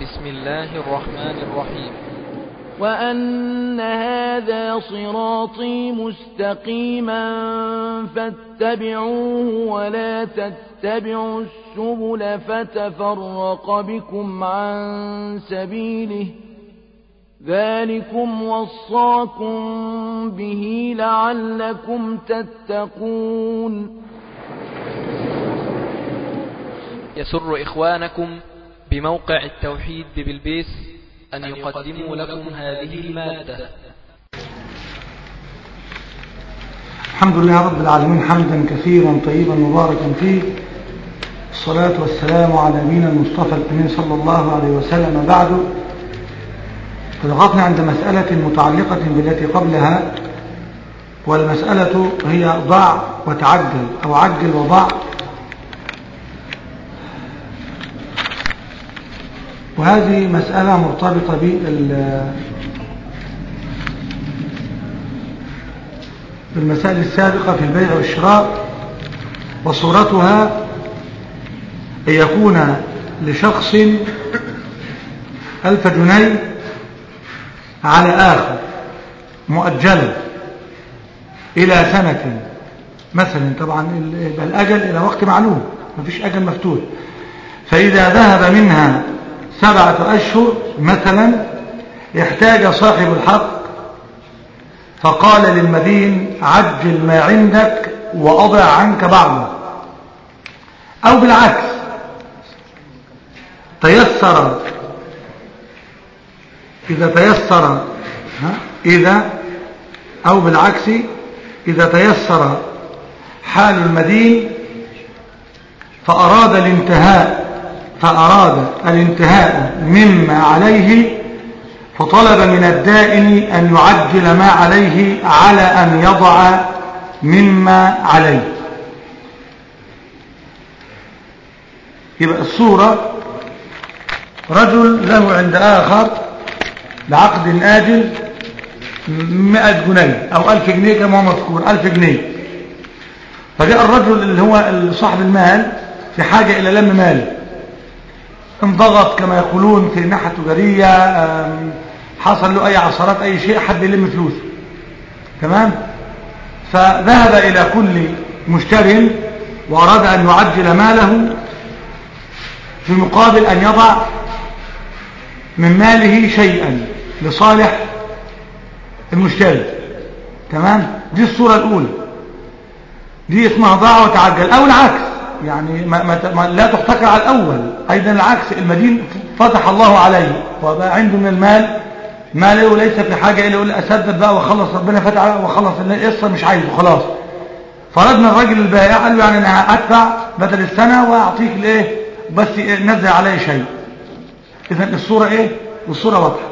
بسم الله الرحمن الرحيم وأن هذا صراطي مستقيما فاتبعوه ولا تتبعوا السبل فتفرق بكم عن سبيله ذلكم وصاكم به لعلكم تتقون يسر إخوانكم بموقع التوحيد بالبيس أن يقدموا لكم هذه المادة الحمد لله رب العالمين حمدا كثيرا طيبا مباركا فيه الصلاة والسلام على نبينا المصطفى الأمين صلى الله عليه وسلم بعد فضغطنا عند مسألة متعلقة بالتي قبلها والمسألة هي ضع وتعجل أو عجل وضع وهذه مسألة مرتبطة بالمسائل السابقة في البيع والشراء وصورتها أن يكون لشخص ألف جنيه على آخر مؤجلة إلى سنة مثلا طبعا الأجل إلى وقت معلوم ما فيش أجل مفتوح فإذا ذهب منها سبعة أشهر مثلا احتاج صاحب الحق فقال للمدين عجل ما عندك وأضع عنك بعضه أو بالعكس تيسر إذا تيسر إذا أو بالعكس إذا تيسر حال المدين فأراد الانتهاء فأراد الانتهاء مما عليه فطلب من الدائن أن يعجل ما عليه على أن يضع مما عليه يبقى الصورة رجل له عند آخر بعقد آجل مئة جنيه أو ألف جنيه كما هو مذكور ألف جنيه فجاء الرجل اللي هو صاحب المال في حاجة إلى لم مال انضغط كما يقولون في الناحية التجارية حصل له أي عصارات أي شيء حد يلم فلوسه تمام فذهب إلى كل مشتر وأراد أن يعجل ماله في مقابل أن يضع من ماله شيئا لصالح المشتري تمام دي الصورة الأولى دي اسمها ضاع وتعجل أو العكس يعني ما ما ما لا تحتكر على الأول أيضا العكس المدين فتح الله عليه وبقى عنده من المال ما له ليس في حاجة إلا يقول أسدد بقى وخلص ربنا فتح وخلص القصة مش عايزه خلاص فردنا الراجل البائع قال له يعني أنا أدفع بدل السنة وأعطيك الإيه بس نزل علي شيء إذا الصورة إيه والصورة واضحة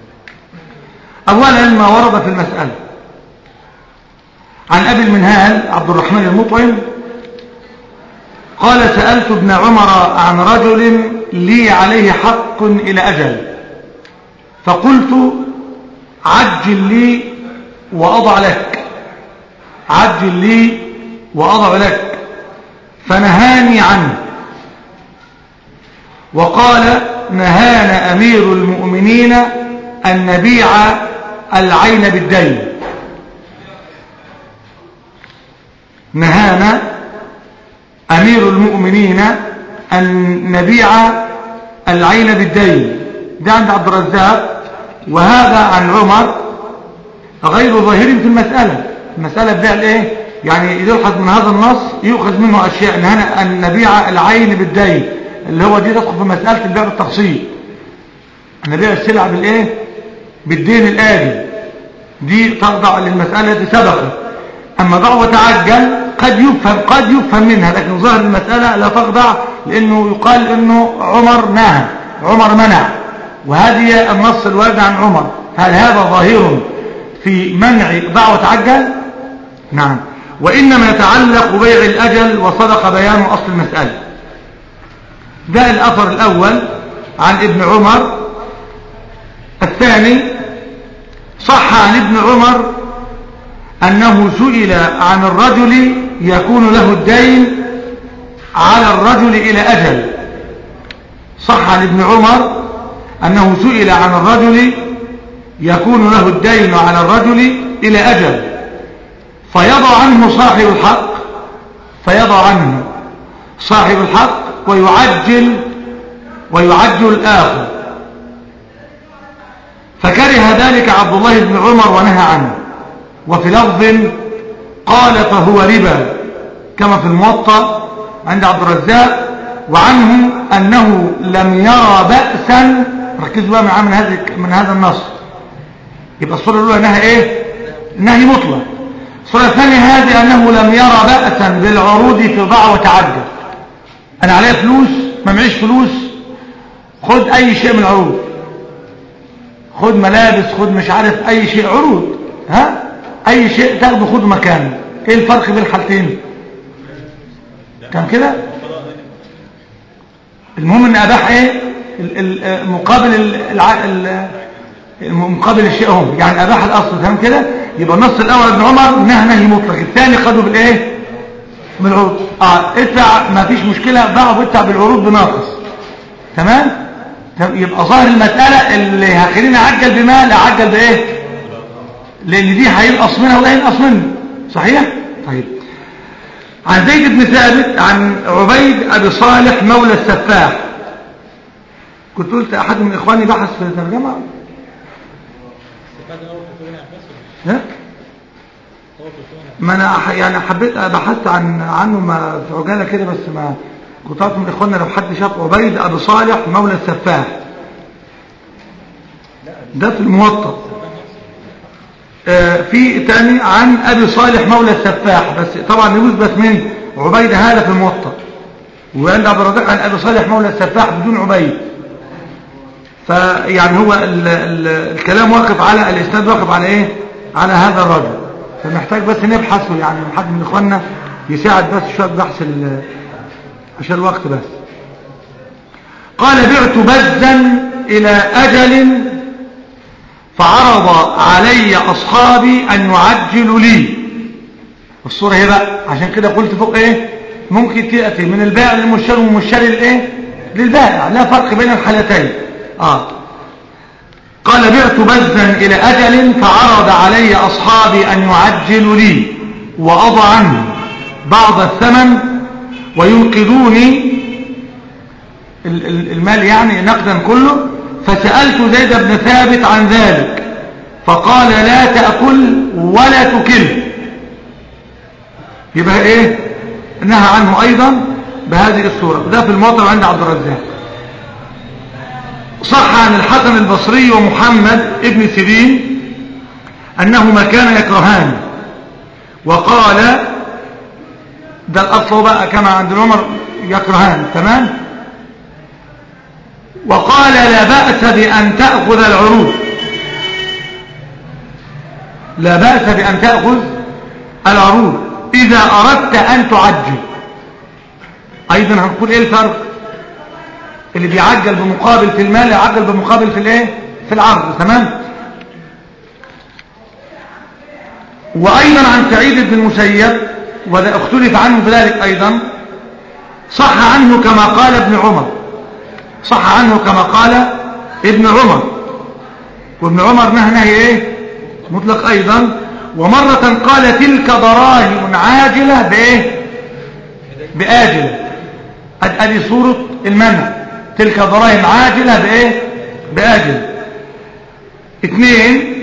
أولا ما ورد في المسألة عن أبي المنهال عبد الرحمن المطعم قال سألت ابن عمر عن رجل لي عليه حق إلى أجل فقلت عجل لي وأضع لك عجل لي وأضع لك فنهاني عنه وقال نهانا أمير المؤمنين أن نبيع العين بالدين نهانا أمير المؤمنين أن نبيع العين بالدين ده عند عبد الرزاق وهذا عن عمر غير ظاهر في المسألة المسألة ببيع الايه يعني يلحظ من هذا النص يؤخذ منه أشياء نهانا أن نبيع العين بالدين اللي هو دي تدخل في مسألة البيع بالتقسيط نبيع السلع بالايه بالدين الآجل دي تخضع للمسألة التي سبقت أما ضع وتعجل قد يفهم قد يفهم منها لكن ظاهر المسألة لا تخضع لأنه يقال أنه عمر نهى عمر منع وهذه النص الوارد عن عمر هل هذا ظاهر في منع ضع وتعجل نعم وإنما يتعلق بيع الأجل وصدق بيان أصل المسألة ده الأثر الأول عن ابن عمر الثاني صح عن ابن عمر أنه سئل عن الرجل يكون له الدين على الرجل إلى أجل صح عن ابن عمر أنه سئل عن الرجل يكون له الدين على الرجل إلى أجل فيضع عنه صاحب الحق فيضع عنه صاحب الحق ويعجل ويعجل الآخر فكره ذلك عبد الله بن عمر ونهى عنه وفي لفظ قال فهو ربا كما في الموطأ عند عبد الرزاق وعنه أنه لم يرى بأسا ركزوا بقى معاه من هذا من هذا النص يبقى الصورة الأولى أنها إيه؟ نهي مطلق الصورة الثانية هذه أنه لم يرى بأسا بالعروض في ضع وتعجل أنا عليا فلوس ما معيش فلوس خد أي شيء من العروض خد ملابس خد مش عارف أي شيء عروض ها أي شيء تاخده خده مكانه إيه الفرق بين الحالتين كان كده المهم ان اباح ايه ال- ال- مقابل الع- ال- مقابل الشيء هم يعني اباح الاصل تمام كده يبقى النص الاول ابن عمر نهى نهي مطلق الثاني خده بالايه بالعروض اه ادفع ما فيش مشكله باعه وادفع بالعروض بناقص تمام طب يبقى ظاهر المساله اللي هيخليني اعجل بمال اعجل بايه لان دي هينقص منها وده هينقص منه صحيح طيب عن زيد بن ثابت عن عبيد أبي صالح مولى السفاح كنت قلت أحد من إخواني بحث في الترجمة ها؟ ما أنا أح- يعني حبيت بحثت عن عنه ما في عجالة كده بس ما كنت عارف من إخواننا لو حد شاف عبيد أبي صالح مولى السفاح ده في الموطأ آه، في تاني عن أبي صالح مولى السفاح بس طبعا يثبت من عبيد هذا في الموطأ وعند عبد الرزاق عن أبي صالح مولى السفاح بدون عبيد فيعني هو ال ال الكلام واقف على الإسناد واقف على إيه على هذا الرجل فمحتاج بس نبحثه يعني حد من إخواننا يساعد بس شوية بحث ال- عشان الوقت بس قال بعت بزا إلى أجل فعرض علي أصحابي أن يعجلوا لي الصورة هي بقى عشان كده قلت فوق ايه ممكن تأتي من البائع للمشتري ومن المشتري للايه للبائع لا فرق بين الحالتين اه قال بعت بزا إلى أجل فعرض علي أصحابي أن يعجلوا لي وأضع عنه بعض الثمن وينقذوني ال- ال- المال يعني نقدا كله فسألت زيد بن ثابت عن ذلك فقال لا تأكل ولا تكل يبقى ايه نهى عنه ايضا بهذه الصورة ده في الموطن عند عبد الرزاق صح عن الحسن البصري ومحمد ابن سيرين انهما كان يكرهان وقال ده الاصل بقى كما عند عمر يكرهان تمام وقال لا بأس بأن تأخذ العروض لا بأس بأن تأخذ العروض إذا أردت أن تعجل أيضا هنقول إيه الفرق اللي بيعجل بمقابل في المال يعجل بمقابل في الإيه في العرض تمام وأيضا عن سعيد بن المسيب وذا اختلف عنه في ذلك أيضا صح عنه كما قال ابن عمر صح عنه كما قال ابن عمر وابن عمر نهى نهي ايه مطلق ايضا ومرة قال تلك دراهم عاجلة بايه بآجلة أد- ادي صورة المنع تلك دراهم عاجلة بايه بآجلة اثنين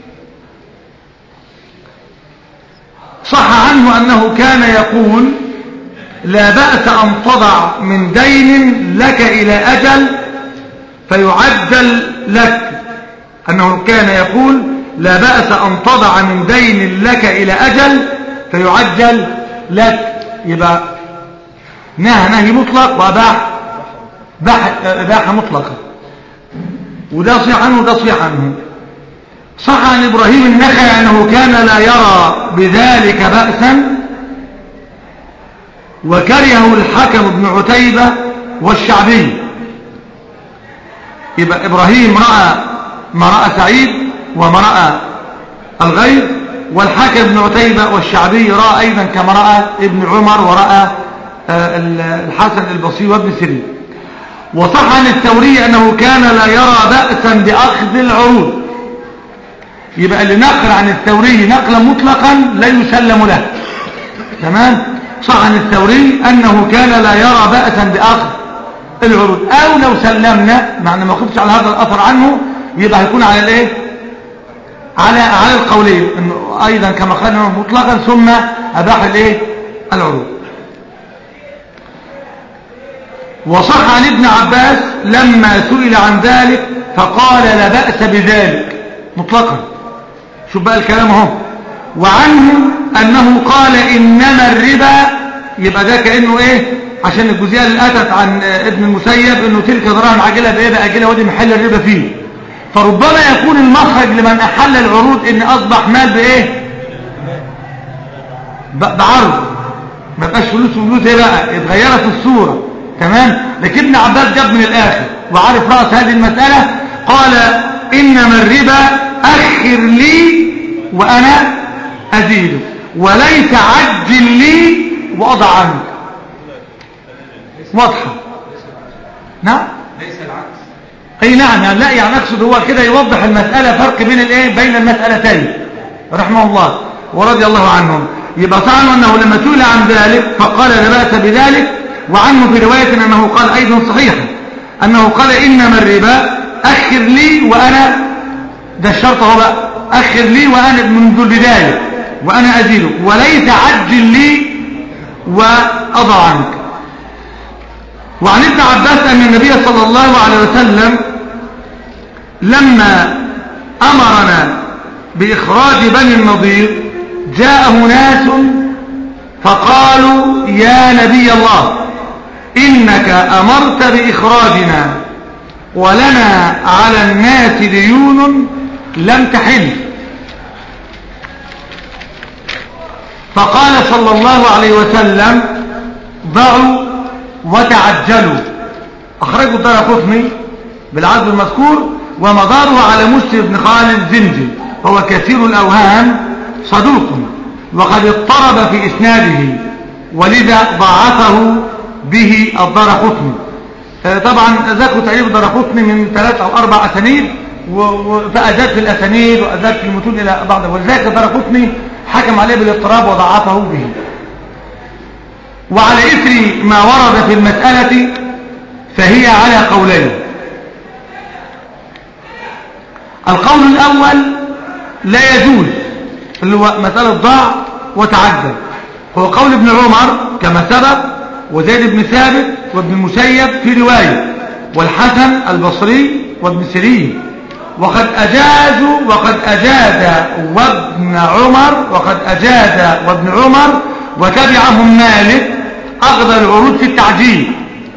صح عنه انه كان يقول لا بأس أن تضع من دين لك إلى أجل فيعجل لك أنه كان يقول لا بأس أن تضع من دين لك إلى أجل فيعجل لك يبقى نهى نهي مطلق وأباح باح إباحة مطلقة وده صيح عنه وده صيح عنه صح عن إبراهيم النخعي أنه كان لا يرى بذلك بأسا وكرهه الحكم بن عتيبة والشعبي يبقى إبراهيم رأى ما رأى سعيد وما رأى الغير والحكم بن عتيبة والشعبي رأى أيضا كما رأى ابن عمر ورأى آه، ال- الحسن البصري وابن سيرين وصح عن الثوري أنه كان لا يرى بأسا بأخذ العروض يبقى اللي نقل عن الثوري نقلا مطلقا لا يسلم له تمام صح عن الثوري أنه كان لا يرى بأسا بأخذ العروض أو لو سلمنا معنى ما خفتش على هذا الأثر عنه يبقى هيكون على الايه على على القولين انه ايضا كما قلنا مطلقا ثم اباح الايه العروض وصح عن ابن عباس لما سئل عن ذلك فقال لا بأس بذلك مطلقا شوف بقى الكلام اهو وعنه انه قال انما الربا يبقى ده كانه ايه عشان الجزئيه اللي اتت عن ابن المسيب انه تلك دراهم عاجله بايه باجله ودي محل الربا فيه فربما يكون المخرج لمن احل العروض ان اصبح مال بايه بعرض ما بقاش فلوس وفلوس ايه بقى اتغيرت الصوره تمام لكن ابن عباس جاب من الاخر وعارف راس هذه المساله قال انما الربا اخر لي وانا ازيده وليس عجل لي واضع عنك واضحه نعم ليس العكس اي نعم يعني لا يعني اقصد هو كده يوضح المساله فرق بين الايه بين المسالتين رحمه الله ورضي الله عنهم يبقى طعنوا انه لما سئل عن ذلك فقال لا باس بذلك وعنه في روايه انه قال ايضا صحيحا انه قال انما الربا اخر لي وانا ده الشرط هو بقى اخر لي وانا منذ البدايه وانا ازيدك وليس عجل لي واضع عنك وعن ابن عباس ان النبي صلى الله عليه وسلم لما امرنا باخراج بني النضير جاءه ناس فقالوا يا نبي الله انك امرت باخراجنا ولنا على الناس ديون لم تحل فقال صلى الله عليه وسلم ضعوا وتعجلوا أخرجه الدار قطني بالعدل المذكور ومداره على مسلم بن خالد زنجي وهو كثير الأوهام صدوق وقد اضطرب في إسناده ولذا ضاعفه به الدار قطني طبعا ذكروا تقريبا الدار قطني من ثلاث أو أربع أسانيد فأزاد في الأسانيد وأزاد في المتون إلى بعض ولذلك الدار قطني حكم عليه بالاضطراب وضعفه به وعلى إثر ما ورد في المسألة فهي على قولين القول الأول لا يجوز اللي هو مسألة ضاع وتعدل هو قول ابن عمر كما سبق وزيد بن ثابت وابن المسيب في رواية والحسن البصري وابن سيرين وقد أجازوا وقد أجاز وابن عمر وقد أجاز وابن عمر وتبعهم مالك أخذ العروض في التعجيل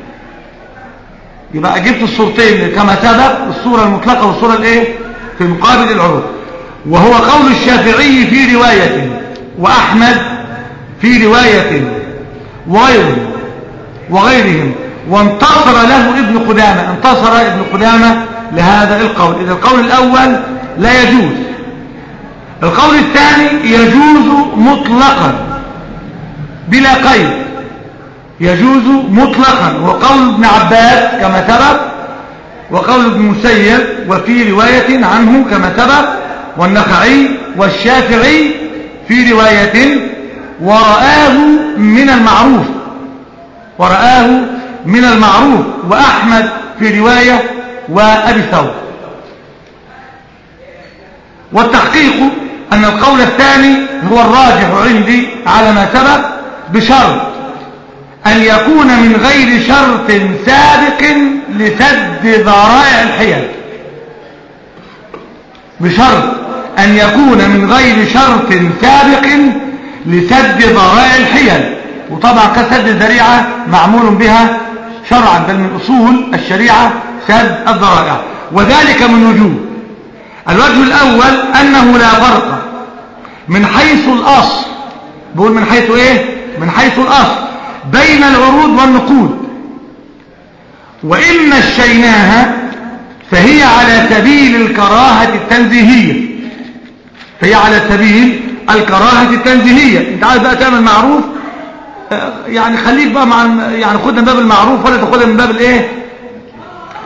يبقى جبت الصورتين كما سبق الصورة المطلقة والصورة الايه في مقابل العروض وهو قول الشافعي في رواية وأحمد في رواية وغيره وغيرهم وانتصر له ابن قدامة انتصر ابن قدامة لهذا القول إذا القول الأول لا يجوز القول الثاني يجوز مطلقا بلا قيد يجوز مطلقا وقول ابن عباس كما سبق وقول ابن مسيب وفي رواية عنه كما سبق والنخعي والشافعي في رواية ورآه من المعروف ورآه من المعروف وأحمد في رواية وأبي ثور والتحقيق أن القول الثاني هو الراجح عندي على ما سبق بشرط أن يكون من غير شرط سابق لسد ذرائع الحيل بشرط أن يكون من غير شرط سابق لسد ذرائع الحيل وطبعا كسد الذريعة معمول بها شرعا بل من أصول الشريعة سد الذرائع وذلك من وجوه الوجه الأول أنه لا فرق من حيث الأصل بقول من حيث إيه من حيث الأصل بين العروض والنقود وإن الشيناها فهي على سبيل الكراهة التنزيهية فهي على سبيل الكراهة التنزيهية انت عايز بقى تعمل معروف يعني خليك بقى مع يعني خدها من باب المعروف ولا تاخدها من باب الايه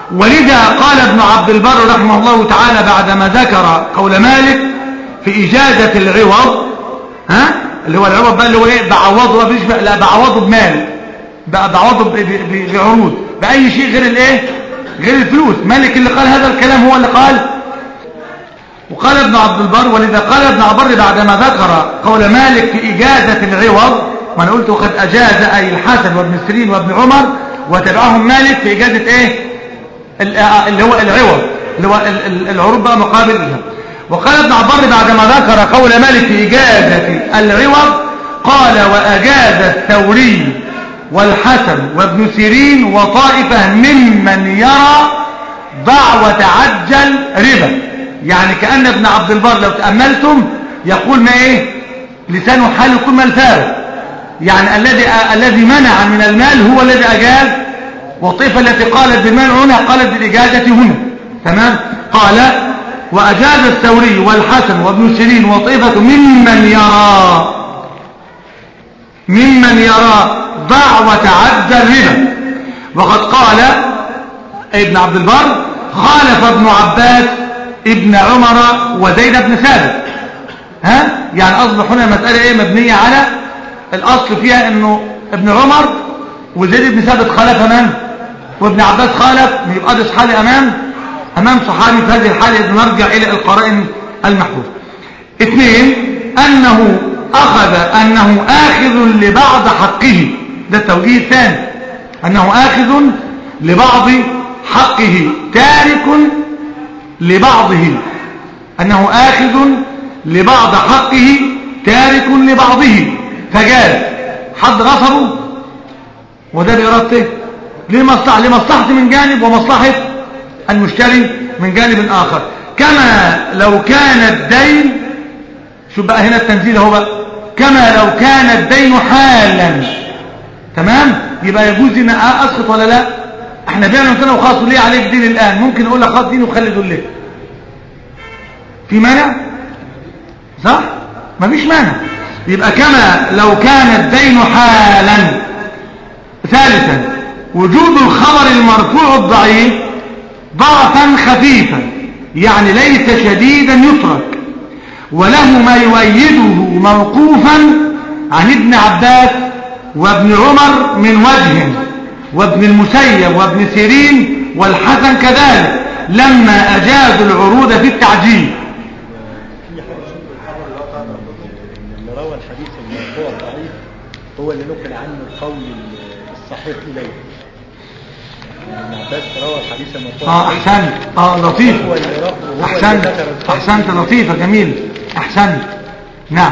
ولذا قال ابن عبد البر رحمه الله تعالى بعدما ذكر قول مالك في إجازة العوض ها اللي هو العوض بقى اللي هو ايه بعوضه بيشبه لا بعوضه بمال بقى بعوضه ب- ب- ب- بعروض بأي شيء غير الايه غير الفلوس مالك اللي قال هذا الكلام هو اللي قال وقال ابن عبد البر ولذا قال ابن عبد البر بعدما ذكر قول مالك في إجازة العوض ما أنا قلت وقد أجاز أي الحسن وابن سيرين وابن عمر وتبعهم مالك في إجازة إيه ال- آه، اللي هو العوض اللي هو ال- ال- العروض بقى مقابل الإجازة وقال ابن عبد البر بعدما ذكر قول مالك في إجازة العوض قال وأجاز الثوري والحسن وابن سيرين وطائفة ممن يرى ضع وتعجل ربا يعني كأن ابن عبد البر لو تأملتم يقول ما ايه لسانه حال يكون ما الفارق يعني الذي الذي منع من المال هو الذي أجاز والطائفة التي قالت بالمنع هنا قالت بالإجازة هنا تمام قال وأجاز الثوري والحسن وابن سيرين وطائفة ممن يرى ممن يرى ضع وتعدى الربا وقد قال ابن عبد البر خالف ابن عباس ابن عمر وزيد بن ثابت ها يعني اصبح هنا مسألة ايه مبنية على الاصل فيها انه ابن عمر وزيد بن ثابت خالف من وابن عباس خالف يبقى ده حالي امام امام صحابي في هذه الحالة نرجع الى القرائن المحفوظة اثنين انه اخذ انه اخذ لبعض حقه ده التوجيه الثاني انه اخذ لبعض حقه تارك لبعضه انه اخذ لبعض حقه تارك لبعضه فجاز حد غصبه وده بإرادته لمصلحة لمصلحته من جانب ومصلحة المشتري من جانب آخر كما لو كان الدين شو بقى هنا التنزيل اهو بقى كما لو كان الدين حالا تمام يبقى يجوز ان اسقط ولا لا احنا بيعنا قلت له خلاص ليه عليك دين الان ممكن اقول لك خلاص دين وخلي دول ليه في مانع صح مفيش مانع يبقى كما لو كان الدين حالا ثالثا وجود الخبر المرفوع الضعيف ضعفا خفيفا يعني ليس شديدا يترك وله ما يؤيده موقوفا عن ابن عباس وابن عمر من وجه وابن المسيب وابن سيرين والحسن كذلك لما أجازوا العروض في التعجيل في حديث الخبر اللي هو قال اللي روى الحديث المرفوع الضعيف هو اللي نقل عنه القول الصحيح اليه يعني ابن عباس روى الحديث المرفوع اه الضعيف. احسنت اه لطيف هو اللي روى هو اللي احسنت ذكر الصحيح. احسنت لطيفة جميل احسنت نعم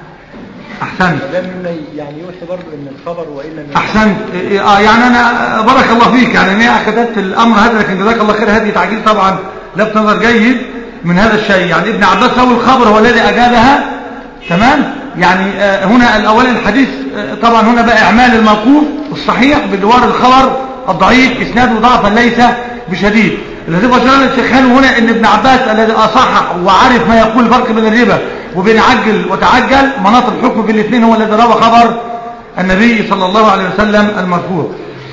احسنت ده مما يعني يوحي برضه ان الخبر وان لم يكن- احسنت اه يعني انا بارك الله فيك يعني انا كتبت الامر هذا لكن جزاك الله خير هذه تعجيل طبعا لفت نظر جيد من هذا الشيء يعني ابن عباس هو الخبر هو الذي اجابها تمام يعني آه، هنا الاول الحديث آه، طبعا هنا بقى اعمال الموقوف الصحيح بدوار الخبر الضعيف اسناده ضعفا ليس بشديد الذي وجدنا الشيخان هنا ان ابن عباس الذي اصحح وعرف ما يقول الفرق بين الربا وبين عجل وتعجل مناط الحكم في الاثنين هو الذي روى خبر النبي صلى الله عليه وسلم المرفوع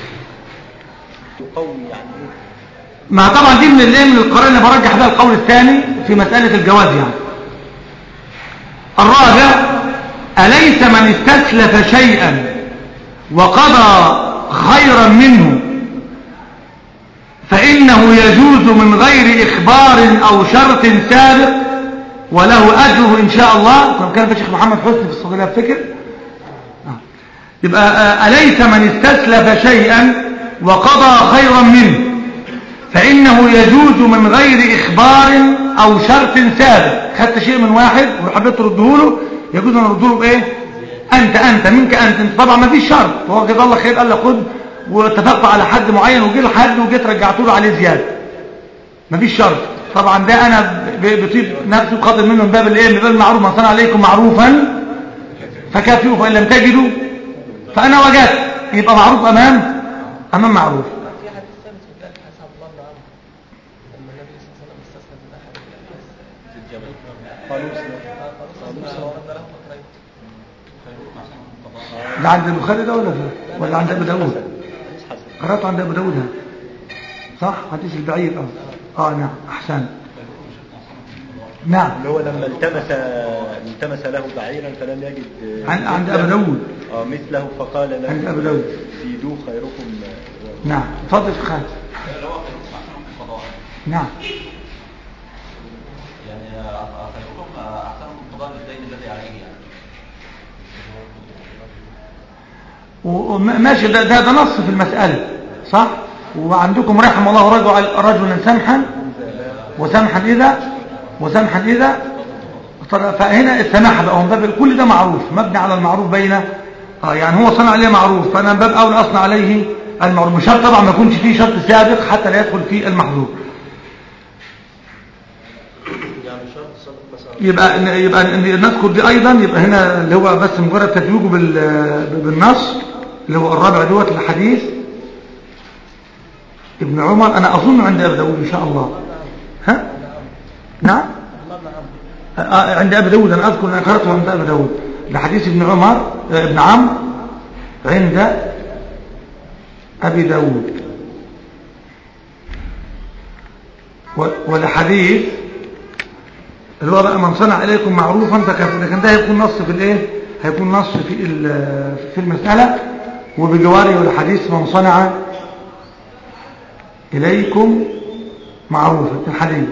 قوي يعني ايه ما طبعا دي من الايه من القرائن اللي برجح بها القول الثاني في مسألة الجواز يعني الرابع أليس من استسلف شيئا وقضى خيرا منه فإنه يجوز من غير إخبار أو شرط سابق وله أجره إن شاء الله كما كان في الشيخ محمد حسني في الصغيرة افتكر آه. يبقى آه، أليس من استسلف شيئا وقضى خيرا منه فإنه يجوز من غير إخبار أو شرط سابق خدت شيء من واحد وحبيت ترده له يجوز أن أرده له بإيه أنت أنت منك أنت, انت طبعا ما فيش شرط وهو جزاه الله خير قال لك خد واتفقت على حد معين وجي لحد وجيت رجعت له عليه زيادة ما فيش شرط طبعا ده أنا ب- بطيب نفسي وخاطر منه من باب الإيه من باب المعروف من صنع عليكم معروفا فكافئوا فإن لم تجدوا فأنا وجدت يبقى معروف أمام أمام معروف في حديث ثابت في ذلك حديث عبد الله بن عمرو لما النبي صلى الله عليه وسلم استسلم من احد الناس في الجبل قالوا اسلم فقالوا ورد له مطرين ده عند البخاري ده ولا ده ولا عند ابو داود حديث حسن قرأت عند ابو داود ها صح حديث البعير اه اه نعم احسن نعم اللي هو لما التمس التمس له بعيرا فلم يجد آه، عن- عند مثله. أبي داود. اه مثله فقال له عند أبي داود. زيدوه خيركم آه، نعم تفضل في خالد نعم يعني خيركم احسنكم قضاء للدين الذي عليه يعني و- وم- ماشي ده, ده, ده نص في المسألة صح وعندكم رحم الله رجل رجلا سمحا وسمحا إذا وسمحا إذا طر- فهنا السماحة بقى هو من باب كل ده معروف مبني على المعروف بين اه يعني هو صنع عليه معروف فأنا من باب أولى أصنع عليه المعروف مش شرط طبعا ما يكونش فيه شرط سابق حتى لا يدخل فيه المحظور يعني شرط صدق مثلا يبقى يبقى نذكر دي ايضا يبقى هنا اللي هو بس مجرد تتويجه بال- بالنص اللي هو الرابع دوت الحديث ابن عمر انا اظن عند ابي داود ان شاء الله ها نعم آه، آه، عند ابي داود انا اذكر ان قراته عند ابي داود ده حديث ابن عمر آه، ابن عمرو عند ابي داود و- والحديث اللي هو بقى من صنع إليكم معروفا فكفر لكن ده هيكون نص في الايه هيكون نص في ال- في المسألة وبجواره الحديث من صنع إليكم معروفا الحديث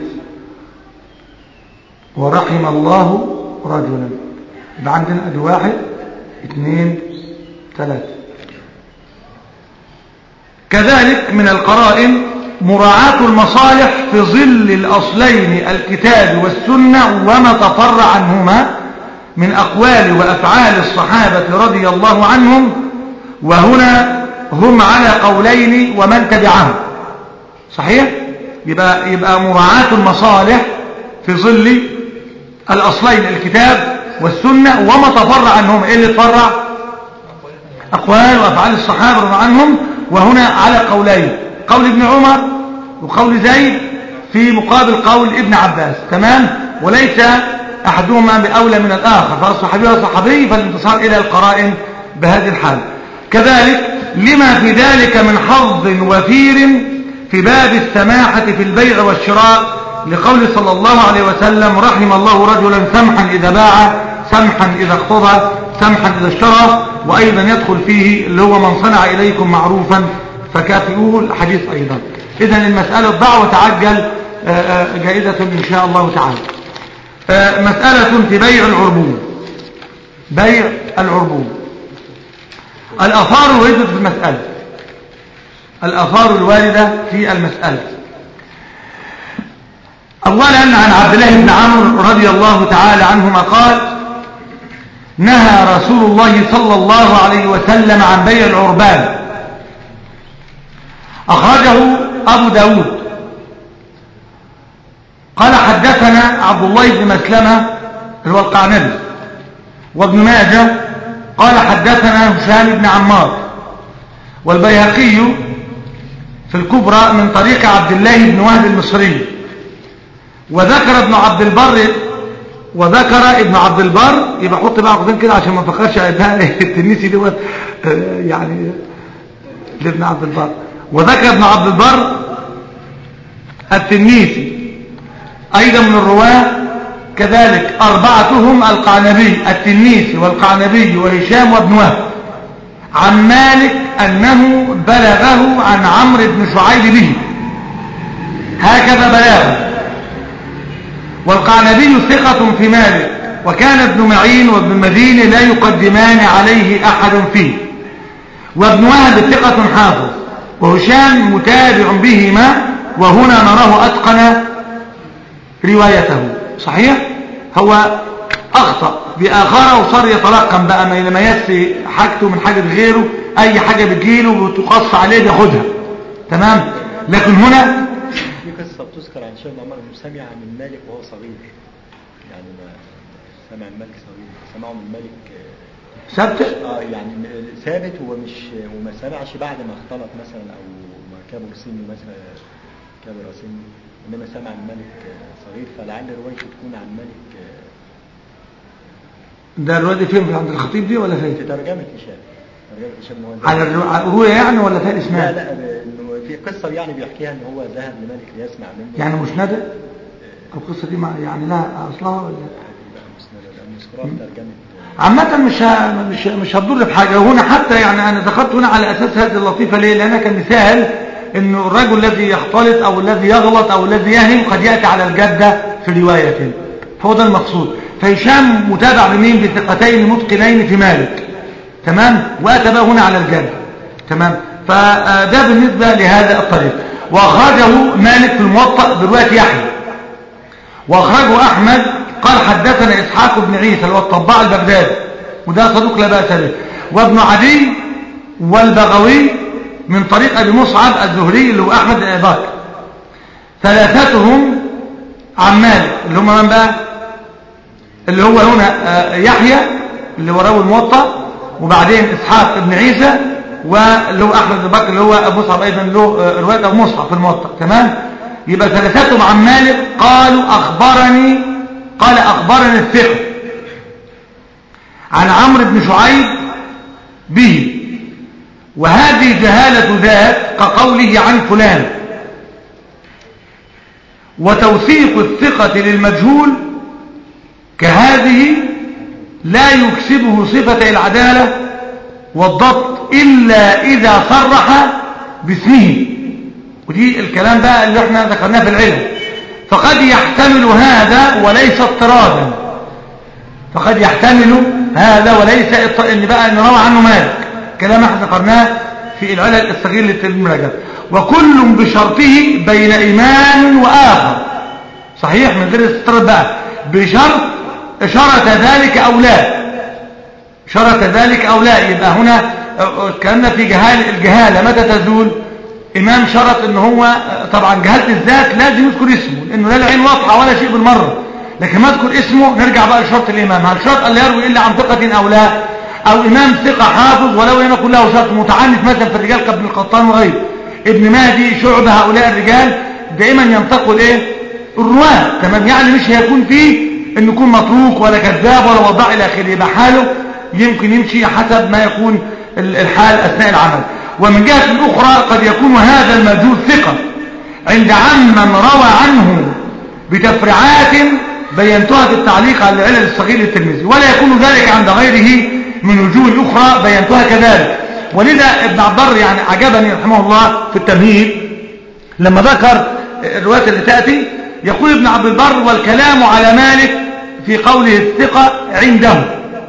ورحم الله رجلا يبقى عندنا ادي واحد اثنين ثلاثة كذلك من القرائن مراعاة المصالح في ظل الأصلين الكتاب والسنة وما تفرع عنهما من أقوال وأفعال الصحابة رضي الله عنهم وهنا هم على قولين ومن تبعهم صحيح؟ يبقى, يبقى مراعاة المصالح في ظل الأصلين الكتاب والسنة وما تفرع عنهما إيه اللي تفرع؟ أقوال وأفعال الصحابة رضي الله عنهم وهنا على قولين قول ابن عمر وقول زيد في مقابل قول ابن عباس تمام وليس أحدهما بأولى من الآخر فالصحابي والصحابي فالانتصار إلى القرائن بهذه الحال كذلك لما في ذلك من حظ وفير في باب السماحة في البيع والشراء لقول صلى الله عليه وسلم رحم الله رجلا سمحا إذا باع سمحا إذا اقتضى سمحا إذا اشترى وأيضا يدخل فيه اللي هو من صنع إليكم معروفا فكافئوه الحديث أيضا إذا المسألة ضع وتعجل آه، آه، جائزة إن شاء الله تعالى آه، مسألة في بيع العربون بيع العربون الأثار الواردة في المسألة الأثار الواردة في المسألة أولا عن عبد الله بن عمرو رضي الله تعالى عنهما قال نهى رسول الله صلى الله عليه وسلم عن بيع العربان أخرجه أبو داود قال حدثنا عبد الله بن مسلمة اللي هو القعنبي وابن ماجه قال حدثنا هشام بن عمار والبيهقي في الكبرى من طريق عبد الله بن وهب المصري وذكر ابن عبد البر وذكر ابن عبد البر يبقى حط بقى عقدين كده عشان ما نفكرش يبقى التنيسي دوت آه، يعني لابن عبد البر وذكر ابن عبد البر التنيسي ايضا من الرواه كذلك اربعتهم القعنبي التنيسي والقعنبي وهشام وابن وهب عن مالك انه بلغه عن عمرو بن شعيب به هكذا بلاغه والقعنبي ثقة في مالك وكان ابن معين وابن المديني لا يقدمان عليه أحد فيه وابن وهب ثقة حافظ وهشام متابع بهما وهنا نراه أتقن روايته صحيح هو أخطأ بآخره وصار يتلقن بقى ما لما يسي حاجته من حاجة غيره أي حاجة بتجيله وتقص عليه بياخدها تمام لكن هنا في قصة بتذكر عن شيخ عمر انه سمع من مالك وهو صغير يعني ما سمع من مالك صغير سمعه من مالك آه، ثبت اه يعني م- ثابت ومش وما سمعش بعد ما اختلط مثلا او ما كبر سنه مثلا كبر سنه انما سمع من مالك آه، صغير فلعل روايته تكون عن مالك آه، ده الرواية دي فين عند الخطيب دي ولا في فين ترجمة هشام ترجمة هشام هو على الرو- على الرواية يعني ولا فيها لا الاسناد لا ب- انه في قصة يعني بيحكيها ان هو ذهب لملك ليسمع منه يعني مسندة القصة دي مع يعني لها أصلها ولا المذكورة في ترجمة عامة مش ه- مش مش هتضر بحاجة هنا حتى يعني أنا ذكرت هنا على أساس هذه اللطيفة ليه؟ لأنها كمثال إنه الرجل الذي يختلط أو الذي يغلط أو الذي يهم قد يأتي على الجدة في رواية فهو ده المقصود فهشام متابع بمين بثقتين متقنين في مالك تمام وأتى بقى هنا على الجدة تمام فده بالنسبة لهذا الطريق وأخرجه مالك في الموطأ برواية يحيى واخرجه احمد قال حدثنا اسحاق بن عيسى اللي هو الطباع البغدادي وده صدوق لا باس به وابن عدي والبغوي من طريق ابي مصعب الزهري اللي هو احمد بن ابي بكر ثلاثتهم عن مالك اللي هم من بقى اللي هو هنا آه، يحيى اللي هو راوي الموطأ وبعدين اسحاق بن عيسى واللي هو احمد بن بكر اللي هو ابو مصعب ايضا له آه، روايه ابو مصعب في الموطأ تمام يبقى ثلاثتهم عن مالك قالوا اخبرني قال اخبرني الثقه عن عمرو بن شعيب به وهذه جهالة ذات كقوله عن فلان وتوثيق الثقة للمجهول كهذه لا يكسبه صفة العدالة والضبط إلا إذا صرح باسمه ودي الكلام بقى اللي احنا ذكرناه في العلم فقد يحتمل هذا وليس اضطرادا فقد يحتمل هذا وليس اضط- ان بقى ان روى عنه مالك كلام احنا ذكرناه في العلل الصغير للتلميذ رجب وكل بشرطه بين إمام وآخر صحيح من غير استطراد بقى بشرط شرط ذلك أو لا شرط ذلك أو لا يبقى هنا كان في جهال الجهالة متى تزول إمام شرط إن هو طبعا جهالة الذات لازم يذكر اسمه لأنه لا العين واضحة ولا شيء بالمرة لكن ما اذكر اسمه نرجع بقى لشرط الإمام هل شرط أن لا يروي إلا عن ثقة أو لا أو إمام ثقة حافظ ولو لم يكن له شرط متعنت مثلا في الرجال كابن القطان وغيره ابن مهدي شعبة هؤلاء الرجال دائما ينتقل إيه الرواة تمام يعني مش هيكون فيه إنه يكون متروك ولا كذاب ولا وضاع إلى آخره يبقى حاله يمكن يمشي حسب ما يكون الحال أثناء العمل ومن جهة أخرى قد يكون هذا المجهول ثقة عند عمن روى عنه بتفرعات بينتها في التعليق على العلل الصغير للترمذي ولا يكون ذلك عند غيره من وجوه أخرى بينتها كذلك ولذا ابن عبر يعني عجبني رحمه الله في التمهيد لما ذكر الروايات اللي تأتي يقول ابن عبد البر والكلام على مالك في قوله الثقة عنده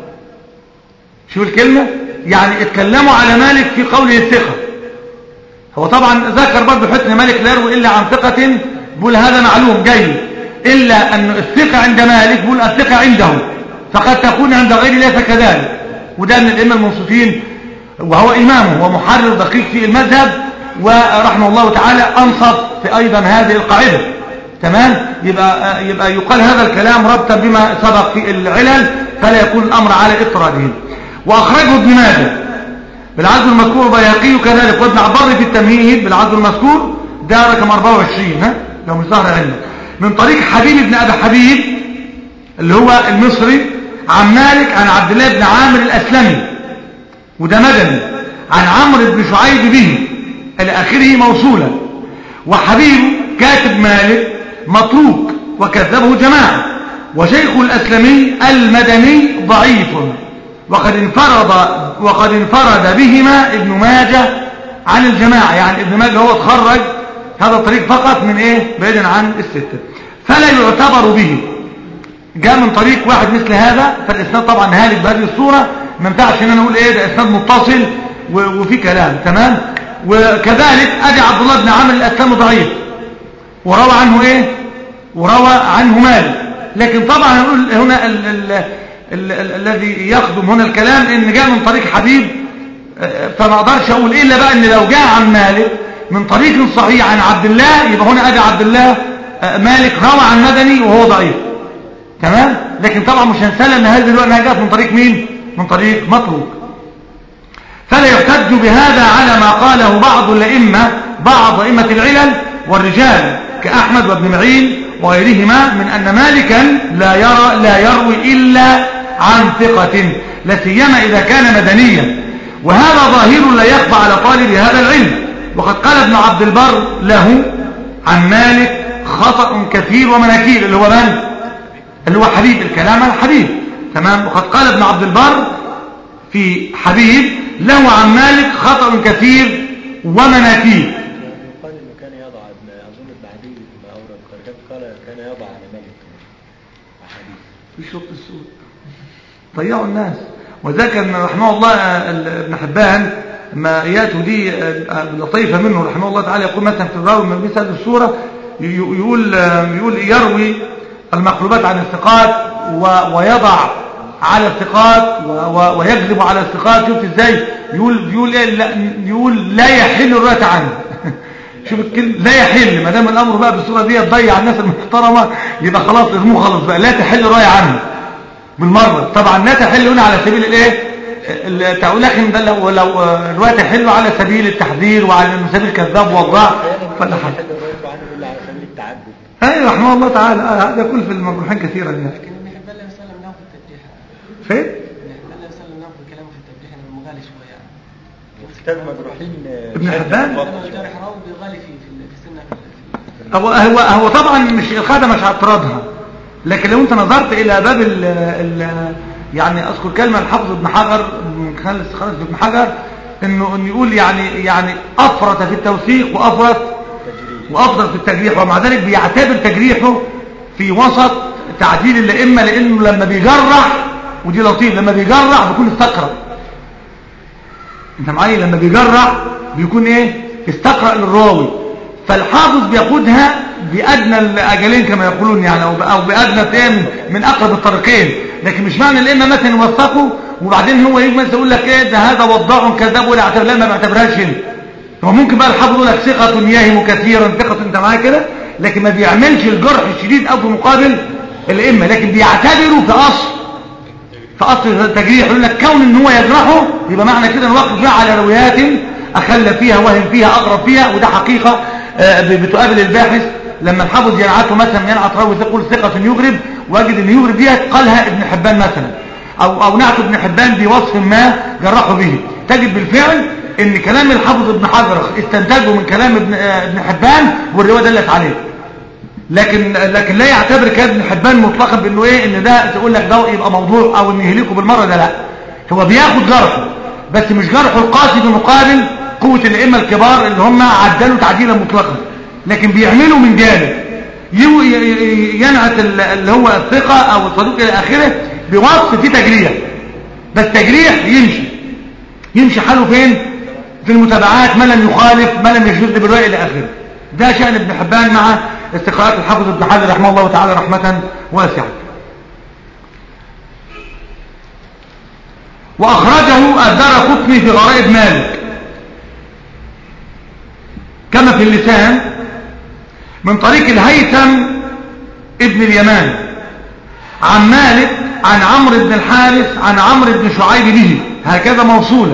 شو الكلمة يعني اتكلموا على مالك في قوله الثقة هو طبعا ذكر برضه حسن مالك لا يروي إلا عن ثقة بقول هذا معلوم جيد إلا أن الثقة عند مالك بقول الثقة عنده فقد تكون عند غيره ليس كذلك وده من الأئمة المنصفين وهو إمامه ومحرر دقيق في المذهب ورحمه الله تعالى أنصف في أيضا هذه القاعدة تمام يبقى, يبقى يقال هذا الكلام ربطا بما سبق في العلل فلا يكون الأمر على إطراده وأخرجه ابن ماجه بالعدل المذكور بيهقي كذلك وابن عبر في التمهيد بالعدل المذكور ده رقم 24 ها لو مش ظاهر عندك من طريق حبيب بن أبي حبيب اللي هو المصري عن مالك عن عبد الله بن عامر الأسلمي وده مدني عن عمرو بن شعيب به إلى آخره موصولا وحبيب كاتب مالك متروك وكذبه جماعة وشيخ الأسلمي المدني ضعيف وقد انفرد وقد انفرد بهما ابن ماجه عن الجماعة يعني ابن ماجه هو تخرج هذا الطريق فقط من ايه بعيدا عن الستة فلا يعتبر به جاء من طريق واحد مثل هذا فالاسناد طبعا هالك بهذه الصورة ما ينفعش ان انا اقول ايه ده اسناد متصل وفي كلام تمام وكذلك ادي عبد الله بن عامر الاسلام ضعيف وروى عنه ايه وروى عنه مالك لكن طبعا نقول هنا ال ال ال ال الذي يخدم هنا الكلام ان جاء من طريق حبيب فما اقدرش اقول الا بقى ان لو جاء عن مالك من طريق صحيح عن عبد الله يبقى هنا ادي عبد الله مالك روى عن مدني وهو ضعيف تمام لكن طبعا مش هنسال ان هذه الوقت جاءت من طريق مين من طريق متروك فلا يحتج بهذا على ما قاله بعض الائمه بعض ائمه العلل والرجال كاحمد وابن معين وغيرهما من أن مالكا لا يرى لا يروي إلا عن ثقة لا سيما إذا كان مدنيا وهذا ظاهر لا يخفى على طالب هذا العلم وقد قال ابن عبد البر له عن مالك خطأ كثير ومناكير اللي هو من اللي هو حبيب الكلام عن حبيب تمام وقد قال ابن عبد البر في حبيب له عن مالك خطأ كثير ومناكير يقال انه كان يضع ابن اظن ابن عدي ما اورد خارجات قال كان يضع على ملك احاديث في شرط السود ضيعوا الناس وذاك ان رحمه الله آه، ابن حبان ما ياتوا دي آه، لطيفه منه رحمه الله تعالى يقول مثلا في الراوي من مثل هذه السوره ي- يقول آه، يقول يروي المقلوبات عن الثقات و- ويضع على الثقات و- و- ويكذب على الثقات شوف ازاي يقول يقول إيه؟ لا يقول لا يحل الروايه عنه شوف الكلمة لا يحل ما دام الامر بقى بالصوره دي تضيع الناس المحترمه يبقى خلاص ارموه خلاص بقى لا تحل الرايه عنه بالمره طبعا لا تحل هنا على سبيل الايه التأويل لكن ده لو لو آه، الروايه تحل على سبيل التحذير وعلى سبيل الكذاب والضاع فلا حل يحل الروايه عنه الا على سبيل التعدد ايوه رحمه الله تعالى آه، هذا يكون في المرجوحين كثيرا يعني لكن ابن حبان لا يسلم له في التبريح فين ابن حبان لا يسلم له في كلامه في التبريح انه مغالي شويه يعني وفي كتاب المجروحين آه، ابن شاذ حبان؟ مطلق انا شوية. الجارح راوي بيغالي في في في السنه في في- هو هو هو طبعا مش القاعده مش اعتراضها لكن لو انت نظرت الى باب ال ال يعني اذكر كلمه الحافظ ابن حجر من خلال استخراج ابن حجر انه انه يقول يعني يعني افرط في التوثيق وافرط تجريد وافضل في التجريح ومع ذلك بيعتبر تجريحه في وسط تعديل الائمه لانه لما بيجرح ودي لطيف لما بيجرح بيكون استقرأ انت معايا لما بيجرح بيكون ايه استقرأ للراوي فالحافظ بياخدها بأدنى الأجلين كما يقولون يعني أو أو بأدنى ايه من- من أقرب الطريقين لكن مش معنى الإمام مثلا يوثقه وبعدين هو يجي مثلا يقول لك إيه ده هذا وضاع كذاب ولا اعتبر لا ما بيعتبرهاش هنا هو ممكن بقى الحافظ يقول لك ثقة ياهم كثيرا ثقة أنت معايا كده لكن ما بيعملش الجرح الشديد أو في مقابل الإمة لكن بيعتبره في أصل في اصل التجريح يقول لك كون ان هو يجرحه يبقى معنى كده نوقف بقى على روايات اخل فيها وهم فيها اغرب فيها وده حقيقه آه، ب- بتقابل الباحث لما الحافظ ينعته مثلا ينعت راوي يقول ثقه يغرب واجد ان يغرب ديت قالها ابن حبان مثلا او او نعت ابن حبان بوصف ما جرحه به تجد بالفعل ان كلام الحافظ ابن حجر استنتجه من كلام ابن آه، ابن حبان والروايه دلت عليه لكن لكن لا يعتبر كلام ابن حبان مطلقا بانه ايه ان ده تقول لك ده يبقى موضوع او ان يهلكه بالمره ده لا هو بياخد جرحه بس مش جرحه القاسي بمقابل قوه الائمه الكبار اللي هم عدلوا تعديلا مطلقا لكن بيعملوا من جانب يو- ي- ي- ينعت ال- اللي هو الثقه او الصدوق الى اخره بوصف فيه تجريح بس تجريح يمشي يمشي حاله فين في المتابعات ما لم يخالف ما لم يشذ بالرأي الى اخره ده شأن ابن حبان مع استقراءات الحافظ ابن حجر رحمه الله تعالى رحمة واسعة وأخرجه الدار قطني في غرائب مالك كما في اللسان من طريق الهيثم ابن اليمان عن مالك عن عمرو بن الحارث عن عمرو بن شعيب به هكذا موصولا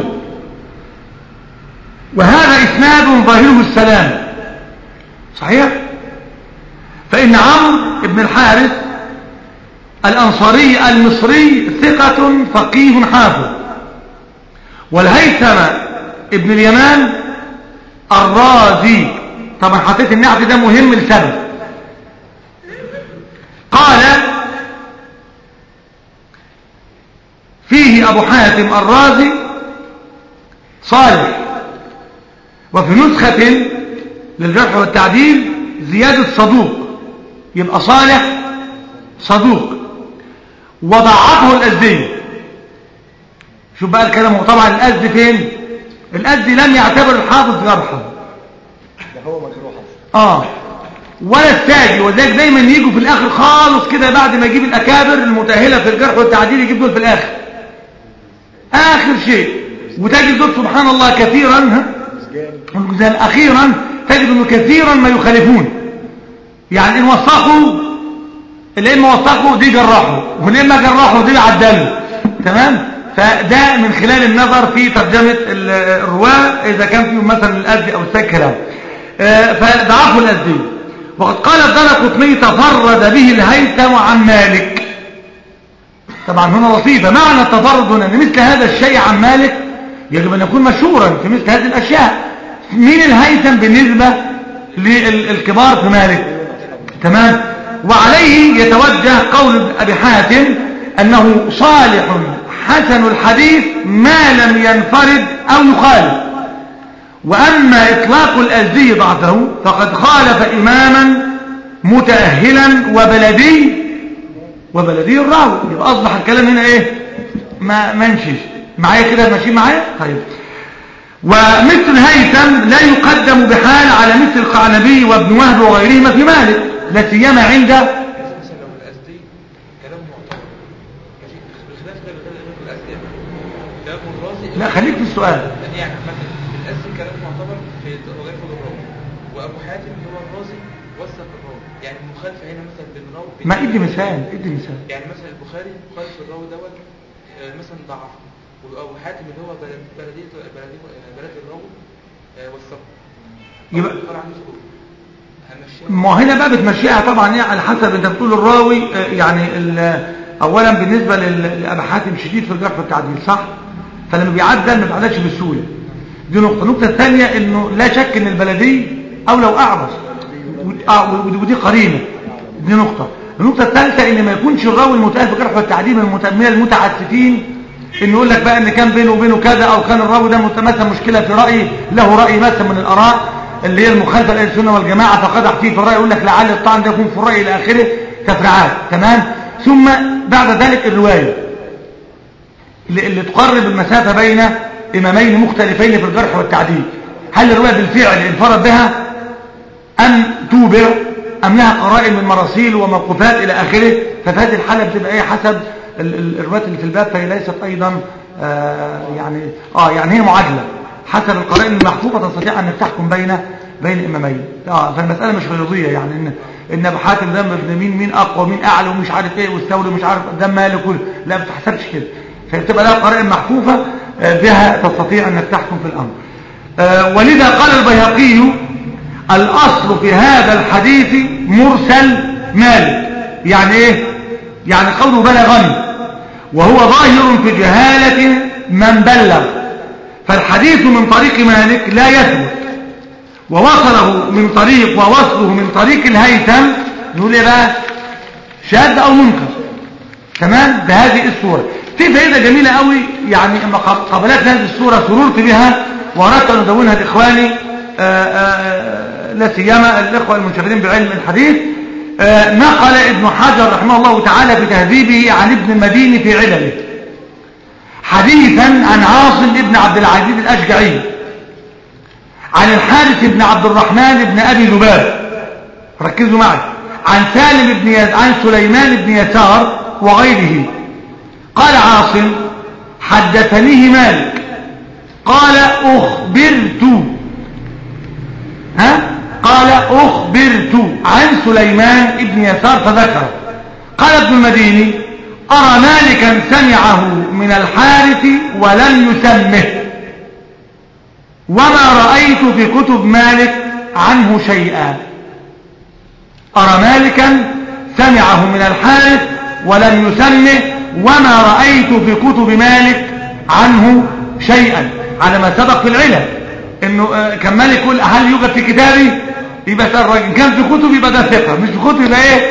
وهذا إسناد ظاهره السلام صحيح فإن عمرو بن الحارث الأنصاري المصري ثقة فقيه حافظ والهيثم ابن اليمان الرازي طبعا حطيت النعت ده مهم لسبب قال فيه أبو حاتم الرازي صالح وفي نسخة للجرح والتعديل زيادة صدوق يبقى صالح صدوق وضعفه الأزدي شوف بقى الكلام هو طبعا الأزدي فين الأزدي لم يعتبر الحافظ جرحا ده هو مجروح اصلا اه ولا الساجي وذلك دايما يجوا في الاخر خالص كده بعد ما يجيب الاكابر المتاهله في الجرح والتعديل يجيب دول في الاخر اخر شيء وتجد دول سبحان الله كثيرا ها مسجاني والجزال اخيرا تجد انه كثيرا ما يخالفون يعني ان وثقوا الائمه وثقوا دي جرحوا والائمه جرحوا دي عدلوا تمام فده من خلال النظر في ترجمه ال- الرواه اذا كان فيهم مثلا الازدي او الساك كلام آه، فضعفوا الازدي وقد قال الدار قطني تفرد به الهيثم عن مالك طبعا هنا لطيفه معنى التفرد هنا ان مثل هذا الشيء عن مالك يجب ان يكون مشهورا في مثل هذه الاشياء مين الهيثم بالنسبة للكبار في مالك تمام وعليه يتوجه قول أبي حاتم أنه صالح حسن الحديث ما لم ينفرد أو يخالف وأما إطلاق الأزدي ضعفه فقد خالف إماما متأهلا وبلدي وبلدي الراوي يبقى أصبح الكلام هنا إيه ما منشش معايا كده ماشي معايا طيب ومثل هيثم لا يقدم بحال على مثل القعنبي وابن وهب وغيرهما في مالك لا سيما عند مثلا لو الأزدي كلام معتبر ماشي بخلاف غير غير الأزدي كلام الرازي لا خليك في السؤال يعني مثلا الأزدي كلام معتبر في غير في الراوي وأبو حاتم اللي هو الرازي وثق الراوي يعني المخالفة هنا مثلا بين راوي بين- ما ادي مثال ادي مثال يعني مثلا البخاري مخالف الراوي دوت آه، مثلا ضعف وابو حاتم اللي هو بلد- بلديه بلديه بلد الراوي آه، وثقه يبقى- أو البخاري عنده شروط همشيها ما هنا بقى بتمشيها طبعا ايه على حسب انت بتقول الراوي آه، يعني ال- اولا بالنسبه لل- لابي حاتم شديد في الجرح والتعديل صح فلما بيعدل ما بيعدلش بسهوله دي نقطه النقطه الثانيه انه لا شك ان البلدي او لو اعرف ودي- اه ودي- ودي قرينه دي نقطه النقطه الثالثه ان ما يكونش الراوي المتأهل في الجرح والتعديل من المت- من المتعسفين انه يقول لك بقى ان كان بينه وبينه كذا او كان الراوي ده متمثل مشكله في راي له راي مثلا من الاراء اللي هي المخالفه لاهل السنه والجماعه فقدح فيه في الراي يقول لك لعل الطعن ده يكون في الراي الى اخره تفريعات تمام ثم بعد ذلك الروايه اللي اللي تقرب المسافه بين امامين مختلفين في الجرح والتعديل هل الروايه بالفعل انفرد بها ام توبر ام لها قرائن من مراسيل وموقوفات الى اخره ففي هذه الحاله بتبقى ايه حسب ال- ال- الروايات اللي في الباب فهي ليست ايضا آه يعني اه يعني هي معادله حسب القرائن المحفوظه تستطيع انك تحكم بين بين امامين اه فالمساله مش رياضيه يعني ان ان ابو حاتم ده ابن مين مين اقوى مين اعلى ومش عارف ايه والثوري مش عارف قدام مالك وال- لا ما بتحسبش كده فبتبقى لها قرائن محفوظه آه، بها تستطيع انك تحكم في الامر آه، ولذا قال البيهقي الأصل في هذا الحديث مرسل مالك يعني إيه؟ يعني قوله بلغني وهو ظاهر في جهالة من بلغ فالحديث من طريق مالك لا يثبت ووصله من طريق ووصله من طريق الهيثم نقول ايه بقى شاذ او منكر تمام بهذه الصورة في فائدة جميلة قوي يعني اما قب- قابلتني هذه الصورة سررت بها واردت ان ادونها لاخواني آه، آه، لا سيما الاخوة المنشغلين بعلم الحديث آه، نقل ابن حجر رحمه الله تعالى في تهذيبه عن ابن المديني في علله حديثا عن عاصم ابن عبد العزيز الاشجعي عن الحارث بن عبد الرحمن بن ابي ذباب ركزوا معي عن سالم بن يز... عن سليمان بن يسار وغيره قال عاصم حدثنيه مالك قال اخبرت ها قال اخبرت عن سليمان بن يسار فذكر قال ابن المديني ارى مالكا سمعه من الحارث ولم يسمه وما رأيت في كتب مالك عنه شيئا أرى مالكا سمعه من الحارث ولم يسمه وما رأيت في كتب مالك عنه شيئا على ما سبق في العلم انه آه، كان مالك يقول هل يوجد في كتابي يبقى ده الراجل كان في كتب يبقى ده ثقة مش في كتب يبقى ايه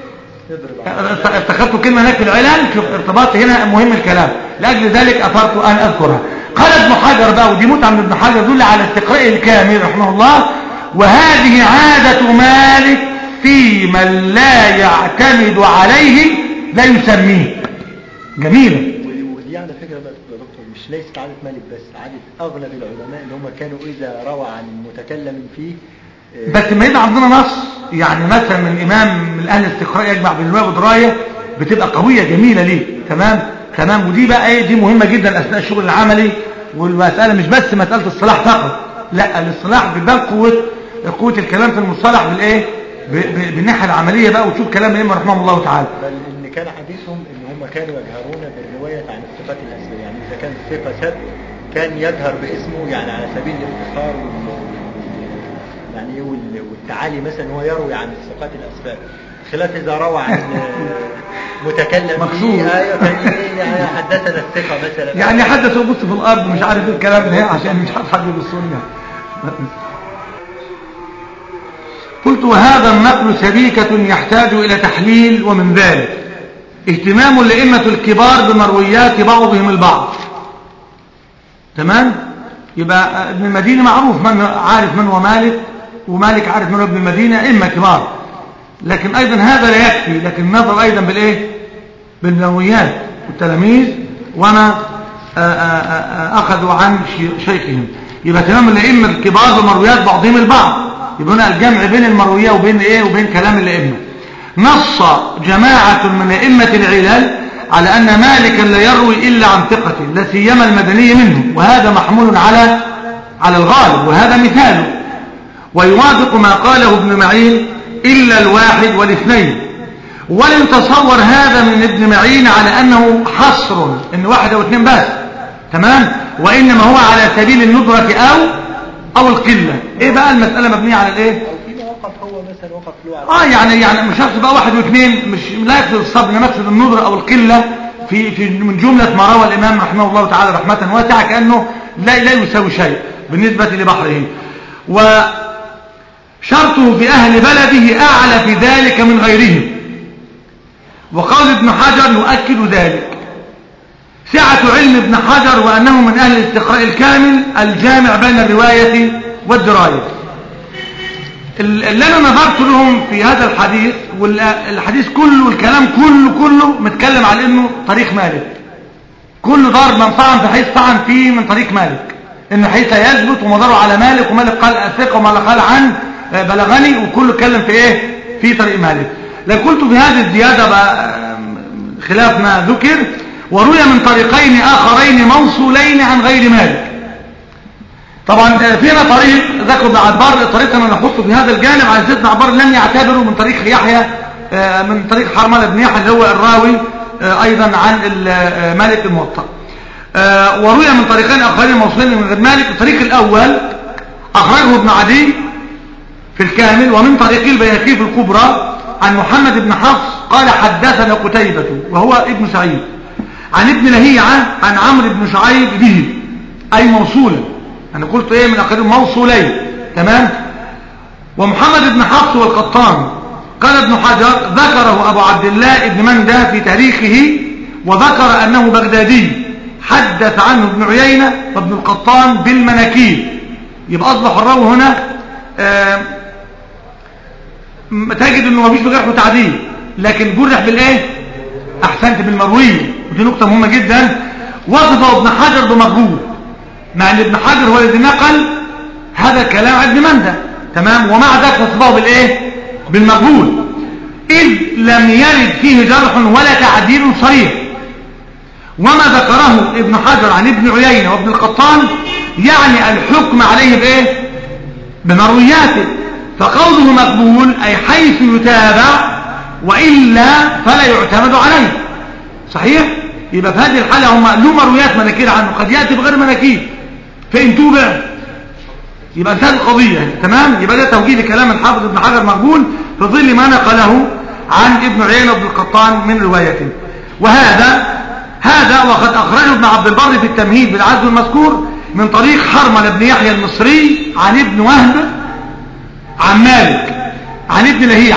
اتخذت كلمة هناك في العلل شوف ارتباط هنا مهم الكلام لأجل ذلك أثرت أن أذكرها قال ابن حجر بقى ودي متعة من ابن حجر دل على استقراء الكامل رحمه الله وهذه عادة مالك في من لا يعتمد عليه لا يسميه جميلة ودي- ودي على فكرة بقى يا دكتور مش ليست عادة مالك بس عادة أغلب العلماء اللي هم كانوا إذا روى عن المتكلم فيه آه، بس ما يبقى عندنا نص يعني مثلا من إمام من أهل الاستقراء يجمع بين الرواية والدراية بتبقى قوية جميلة ليه تمام تمام ودي بقى ايه دي مهمة جدا أثناء الشغل العملي والمسألة مش بس مسألة الصلاح فقط لا الاصطلاح بيبان قوة قوة الكلام في المصطلح بالايه ب- ب- بالناحية العملية بقى وتشوف كلام الإمام رحمه الله تعالى بل إن كان حديثهم إن هم كانوا يجهرون بالرواية عن الصفات الأسماء يعني إذا كان الصفة سب كان يجهر باسمه يعني على سبيل الافتخار وال- يعني إيه وال- والتعالي مثلا هو يروي عن الصفات الأسماء خلاف إذا روى عن آه، متكلم مقصود. فيه أيوة كان إيه يعني حدثنا الثقة مثلا يعني حدث وبص في الأرض مش عارف ايه الكلام ده عشان مش عارف حد يبص لنا قلت وهذا النقل سبيكة يحتاج إلى تحليل ومن ذلك اهتمام الأئمة الكبار بمرويات بعضهم البعض تمام يبقى ابن المدينة معروف من عارف من هو مالك ومالك عارف من هو ابن المدينة أئمة كبار لكن أيضا هذا لا يكفي لكن النظر أيضا بالإيه بالمرويات والتلاميذ وما آآ آآ أخذوا عن شيخهم يبقى تمام الأئمة الكبار بمرويات بعضهم البعض يبقى هنا الجمع بين المروية وبين إيه وبين كلام الأئمة نص جماعة من أئمة العلل على أن مالكا لا يروي إلا عن ثقة لا سيما المدني منه وهذا محمول على على الغالب وهذا مثاله ويوافق ما قاله ابن معين إلا الواحد والاثنين ولن تصور هذا من ابن معين على أنه حصر إن واحد أو اثنين بس تمام وإنما هو على سبيل الندرة أو أو القلة إيه بقى المسألة مبنية على الإيه او في مواقف هو مثلا وقف له على اه يعني يعني مش شرط بقى واحد واثنين مش لا يقصد الصبر انما يقصد الندرة او القلة في في من جملة ما روى الامام رحمه الله تعالى رحمة واسعة كأنه لا لا يساوي شيء بالنسبة لبحره وشرطه في اهل بلده اعلى في ذلك من غيرهم وقال ابن حجر يؤكد ذلك سعة علم ابن حجر وأنه من أهل الاستقراء الكامل الجامع بين الرواية والدراية اللي أنا نظرت لهم في هذا الحديث والحديث كله والكلام كله كله متكلم على أنه طريق مالك كل ضرب من طعن في حديث طعن فيه من طريق مالك إن الحديث يثبت ومداره على مالك ومالك قال أثق ومالك قال عن بلغني وكله اتكلم في إيه في طريق مالك لكن قلت في هذه الزيادة بقى خلاف ما ذكر وروي من طريقين آخرين موصولين عن غير مالك طبعا فينا طريق ذكر ابن عبار الطريق انا نحطه في هذا الجانب على سيدنا عبار لم يعتبره من طريق يحيى من طريق حرملة بن يحيى اللي هو الراوي ايضا عن مالك الموطأ وروي من طريقين اخرين موصولين من غير مالك الطريق الاول اخرجه ابن عدي في الكامل ومن طريق البيهقي في الكبرى عن محمد بن حفص قال حدثنا قتيبة وهو ابن سعيد عن ابن لهيعة عن عمرو بن شعيب به أي موصولا أنا قلت إيه من أقرب موصولين تمام ومحمد بن حفص والقطان قال ابن حجر ذكره أبو عبد الله ابن مندى في تاريخه وذكر أنه بغدادي حدث عنه ابن عيينة وابن القطان بالمناكير يبقى أصبح الراوي هنا آه تجد انه مفيش بجرح وتعديل لكن جرح بالايه احسنت بالمرويه ودي نقطه مهمه جدا وصفه ابن حجر بمقبول مع ان ابن حجر هو الذي نقل هذا الكلام عن ابن مندى تمام ومع ذلك وصفه بالايه بالمقبول اذ لم يرد فيه جرح ولا تعديل صريح وما ذكره ابن حجر عن ابن عيينة وابن القطان يعني الحكم عليه بايه بمروياته فقوله مقبول أي حيث يتابع وإلا فلا يعتمد عليه صحيح يبقى في هذه الحالة هم له مرويات مناكير عنه قد يأتي بغير مناكير فإن توبع يبقى انتهت القضية تمام يبقى ده توجيه لكلام الحافظ ابن حجر مقبول في ظل ما نقله عن ابن عيينة وابن القطان من روايته وهذا هذا وقد أخرجه ابن عبد البر في التمهيد بالعدل المذكور من طريق حرمل بن يحيى المصري عن ابن وهب عن مالك عن ابن لهيع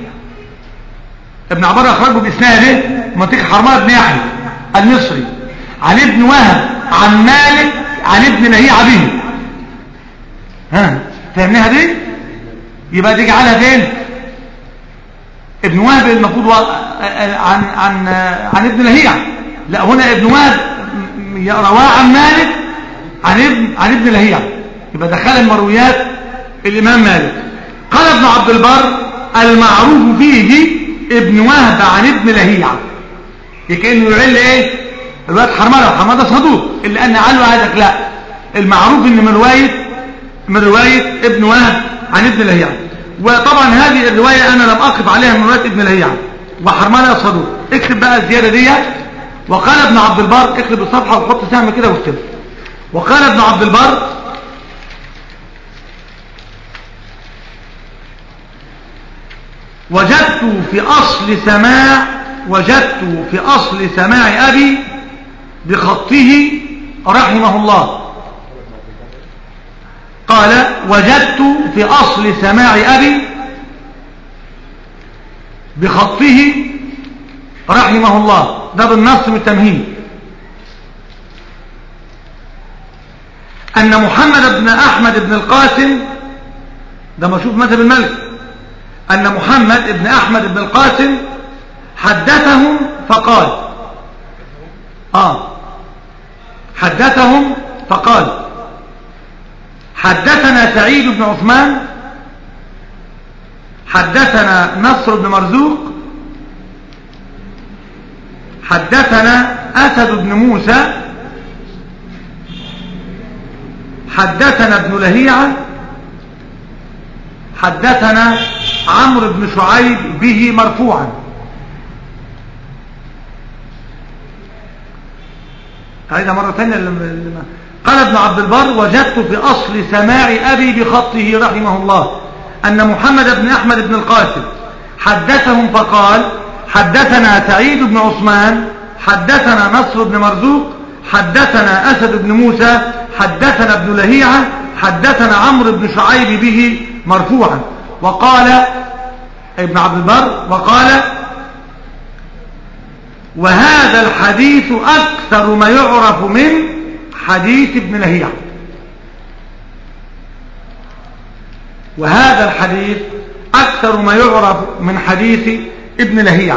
ابن عبر أخرجه بإسناده منطقة حرملة بن يحيى المصري عن ابن وهب عن مالك عن ابن لهيع به ها فهمناها دي يبقى دي جعلها فين ابن وهب المفروض عن عن عن ابن لهيع لا هنا ابن وهب رواه عن مالك عن ابن عن ابن لهيع يبقى دخل المرويات الامام مالك قال ابن عبد البر المعروف فيه ابن وهب عن ابن لهيع كأنه يعل ايه الوقت حرمله حرمله صدوق اللي ان علو هذا لا المعروف ان من روايه من روايه ابن وهب عن ابن لهيع وطبعا هذه الروايه انا لم اقف عليها من روايه ابن لهيع وحرمله صدوق اكتب بقى الزياده دي وقال ابن عبد البر اكتب الصفحه وحط سهم كده واكتب وقال ابن عبد البر وجدت في أصل سماع وجدت في أصل سماع أبي بخطه رحمه الله قال وجدت في أصل سماع أبي بخطه رحمه الله ده بالنص من التمهيد أن محمد بن أحمد بن القاسم ده مشوف مذهب الملك أن محمد بن أحمد بن القاسم حدثهم فقال آه حدثهم فقال حدثنا سعيد بن عثمان حدثنا نصر بن مرزوق حدثنا أسد بن موسى حدثنا ابن لهيعة حدثنا عمرو بن شعيب به مرفوعا عيدها مرة ثانية لما قال ابن عبد البر وجدت في أصل سماع أبي بخطه رحمه الله أن محمد بن أحمد بن القاسم حدثهم فقال حدثنا سعيد بن عثمان حدثنا نصر بن مرزوق حدثنا أسد بن موسى حدثنا ابن لهيعة حدثنا عمرو بن شعيب به مرفوعا وقال ابن عبد البر وقال وهذا الحديث أكثر ما يعرف من حديث ابن لهيعة وهذا الحديث أكثر ما يعرف من حديث ابن لهيعة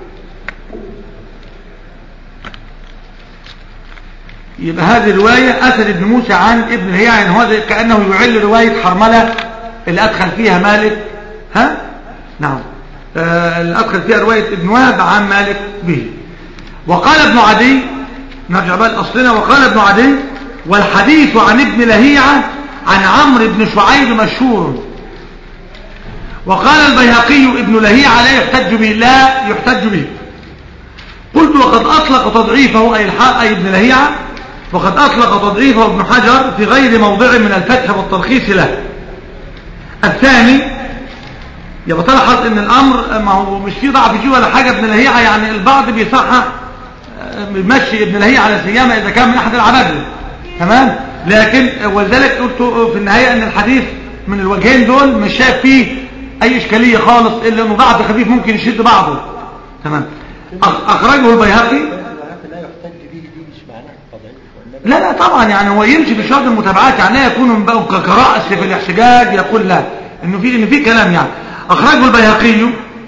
يبقى هذه رواية أسد بن موسى عن ابن لهيعة يعني هذا كأنه يعل رواية حرملة اللي أدخل فيها مالك ها نعم آه اللي أدخل فيها رواية ابن وهب عن مالك به وقال ابن عدي نرجع بقى لأصلنا وقال ابن عدي والحديث عن ابن لهيعة عن عمرو بن شعيب مشهور وقال البيهقي ابن لهيعة لا يحتج به لا يحتج به قلت وقد أطلق تضعيفه أي الحق أي ابن لهيعة وقد أطلق تضعيفه ابن حجر في غير موضع من الفتح والترخيص له الثاني يبقى تلاحظ ان الامر ما هو مش فيه ضعف فيه ولا حاجه ابن لهيعة يعني البعض بيصحح بيمشي ابن لهيعة على سيامه اذا كان من احد العبادله تمام لكن ولذلك قلت في النهايه ان الحديث من الوجهين دول مش شايف فيه اي اشكاليه خالص الا انه ضعف خفيف ممكن يشد بعضه تمام اخرجه البيهقي لا يحتج به دي مش معناها تضعيف وإنما لا لا طبعا يعني هو يمشي بشرط المتابعات يعني لا يكون بقى كرأس في الاحتجاج يقول لا انه في ان في كلام يعني اخرجه البيهقي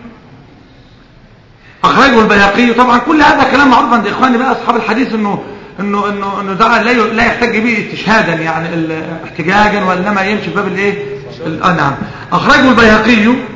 اخرجه البيهقي طبعا كل هذا كلام معروف عند اخواني بقى اصحاب الحديث انه انه انه انه ده لا ي- لا يحتج به استشهادا يعني ال- احتجاجا وانما يمشي في باب الايه ال- اه نعم اخرجه البيهقي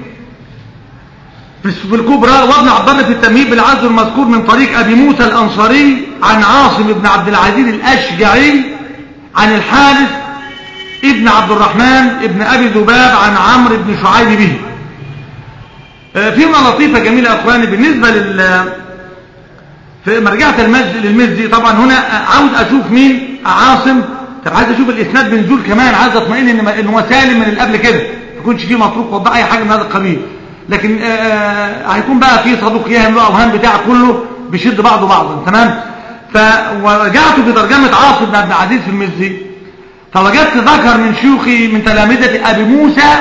في في الكبرى وابن عبد في التمهيد بالعز المذكور من طريق ابي موسى الانصاري عن عاصم بن عبد العزيز الاشجعي عن الحارث ابن عبد الرحمن ابن ابي ذباب عن عمرو بن شعيب به آه، في نقطة لطيفة جميلة يا اخواني بالنسبة لل في مرجعة المسجد للمزي طبعا هنا عاوز اشوف مين عاصم طب عايز اشوف الاسناد بنزول كمان عايز اطمئن ان ان هو سالم من اللي قبل كده ما يكونش فيه مطروق وضع اي حاجه من هذا القبيل لكن آه، آه، هيكون بقى فيه صدوق يهم له اوهام بتاع كله بيشد بعضه بعضا تمام فرجعت في ترجمه عاصم بن عبد العزيز في المزي فوجدت ذكر من شيوخي من تلامذه ابي موسى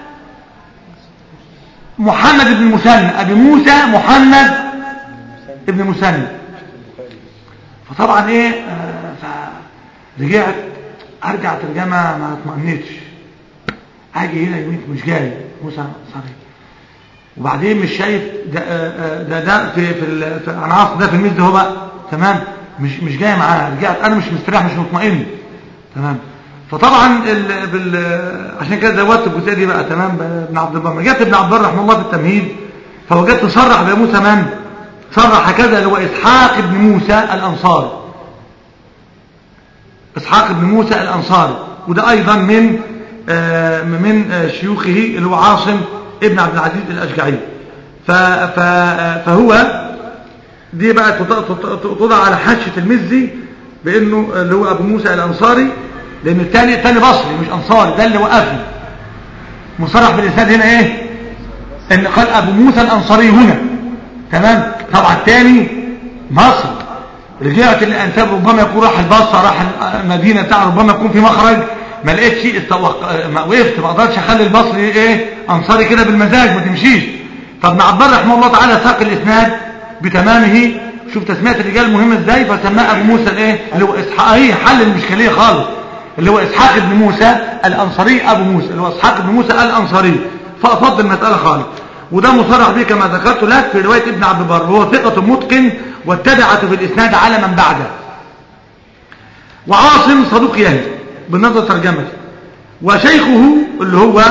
محمد بن مسنى ابي موسى محمد ابن مسنى فطبعا ايه آه فرجعت ارجع ترجمه ما اطمئنتش اجي هنا يمين مش جاي موسى صريح وبعدين مش شايف ده آه، آه، ده, ده في في, ال- في انا عارف ده في الميز ده هو بقى تمام مش مش جاي معاه رجعت انا مش مستريح مش مطمئن تمام فطبعا ال... بال... عشان كده زودت الجزئيه دي بقى تمام ابن عبد البر رجعت ابن عبد البر رحمه الله في التمهيد فوجدت صرح بموسى من صرح كذا اللي هو اسحاق بن موسى الانصاري اسحاق بن موسى الانصاري وده ايضا من آه، من آه، شيوخه اللي هو عاصم ابن عبد العزيز الاشجعي ف... ف... فهو دي بقى تط- تط- توضع على حاشيه المزي بانه اللي هو ابو موسى الانصاري لان الثاني الثاني بصري مش انصاري ده اللي وقفني مصرح بالاسناد هنا ايه ان قال ابو موسى الانصاري هنا تمام طبعا الثاني مصر رجعت الانساب ربما يكون راح البصره راح المدينه بتاع ربما يكون في مخرج ما لقيتش استوق- ما وقفت ما اقدرش اخلي البصري ايه انصاري كده بالمزاج ما تمشيش طب ابن عبار رحمه الله تعالى ساق الاسناد بتمامه شوف تسميه الرجال مهمه ازاي فسماه ابو موسى الايه اللي هو اسحاق هي حل الاشكاليه خالص اللي هو اسحاق بن موسى الانصاري ابو موسى اللي هو اسحاق بن موسى الانصاري فافضل المساله خالص وده مصرح به كما ذكرت لك في روايه ابن عبد البر وهو ثقه متقن واتبعت في الاسناد على من بعده وعاصم صدوق يهي بالنظر ترجمته وشيخه اللي هو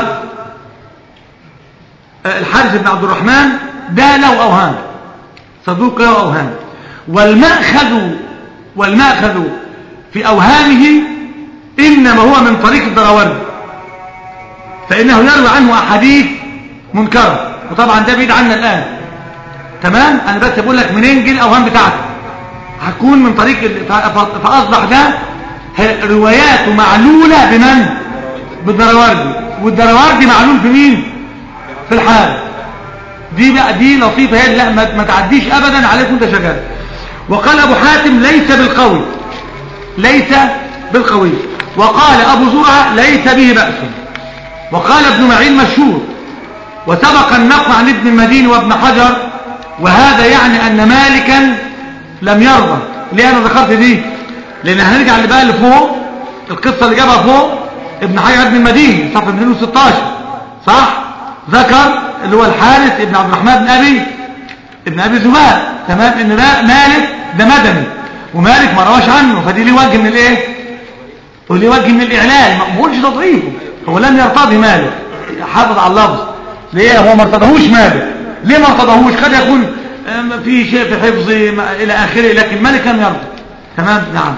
آه، الحارث بن عبد الرحمن ده له اوهام صدوق له اوهام والمأخذ والمأخذ في اوهامه انما هو من طريق الدراوردي فانه يروي عنه احاديث منكره وطبعا ده بعيد عنا الان تمام انا بس بقول لك منين جه الاوهام بتاعته هتكون من طريق ال- ف- ف- فاصبح ده ه- رواياته معلوله بمن بالدراوردي والدراوردي معلول في مين في الحال دي بقى دي لطيفه هي لا ما, ما تعديش ابدا عليك وانت شغال وقال ابو حاتم ليس بالقوي ليس بالقوي وقال ابو زرعه ليس به باس وقال ابن معين مشهور وسبق النقل عن ابن المديني وابن حجر وهذا يعني ان مالكا لم يرضى ليه انا ذكرت دي لان هنرجع اللي بقى اللي فوق القصه اللي جابها فوق ابن حجر ابن المديني صفحه 216 صح ذكر اللي هو الحارث ابن عبد الرحمن بن ابي ابن ابي زبير تمام ان ده مالك ده مدني ومالك ما رواش عنه فدي ليه وجه من الايه وليه وجه من الاعلان ما بقولش تضعيفه هو لم يرتضي مالك حافظ على اللفظ ليه هو ما ارتضاهوش مالك ليه ما ارتضاهوش قد يكون آم، في شيء في حفظه ما- الى اخره لكن مالك لم يرضى تمام نعم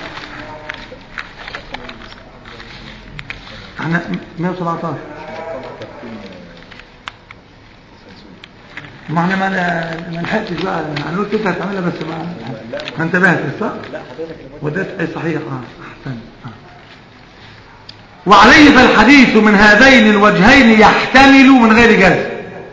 احنا 117 ما احنا ما ما لحقتش بقى هنقول كده هتعملها بس ما ما انتبهتش صح؟ لا حضرتك وده اي صحيح اه احسن آه. وعليه فالحديث من هذين الوجهين يحتمل من غير جزم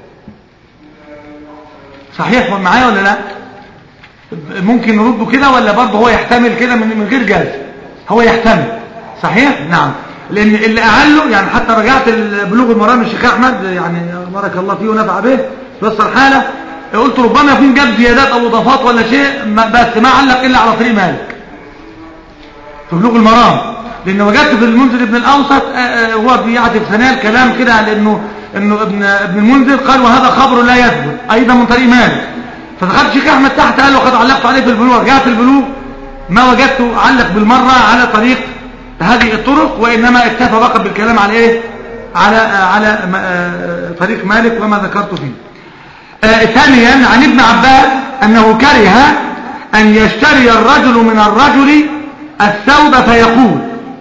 صحيح معايا ولا لا ممكن نرده كده ولا برضه هو يحتمل كده من من غير جزم هو يحتمل صحيح نعم لان اللي اعله يعني حتى رجعت بلوغ المرام الشيخ احمد يعني بارك الله فيه ونفع به بس الحاله قلت ربما يكون جاب زيادات او اضافات ولا شيء ما- بس ما علق الا على طريق مالك في بلوغ المرام لان وجدت في المنذر ابن الاوسط آه، آه، هو بيعطي في ثنايا الكلام كده على انه انه ابن ابن المنذر قال وهذا خبر لا يثبت ايضا من طريق مالك فدخلت الشيخ احمد تحت قال له قد علقت عليه في البلوغ رجعت البلوغ ما وجدته علق بالمره على طريق هذه الطرق وانما اكتفى فقط بالكلام على ايه على آه، على آه، آه، طريق مالك وما ذكرت فيه آه، ثانيا عن ابن عباس أنه كره أن يشتري الرجل من الرجل الثوب فيقول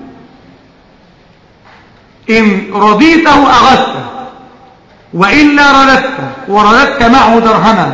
إن رضيته أغثته وإلا رددته ورددت معه درهما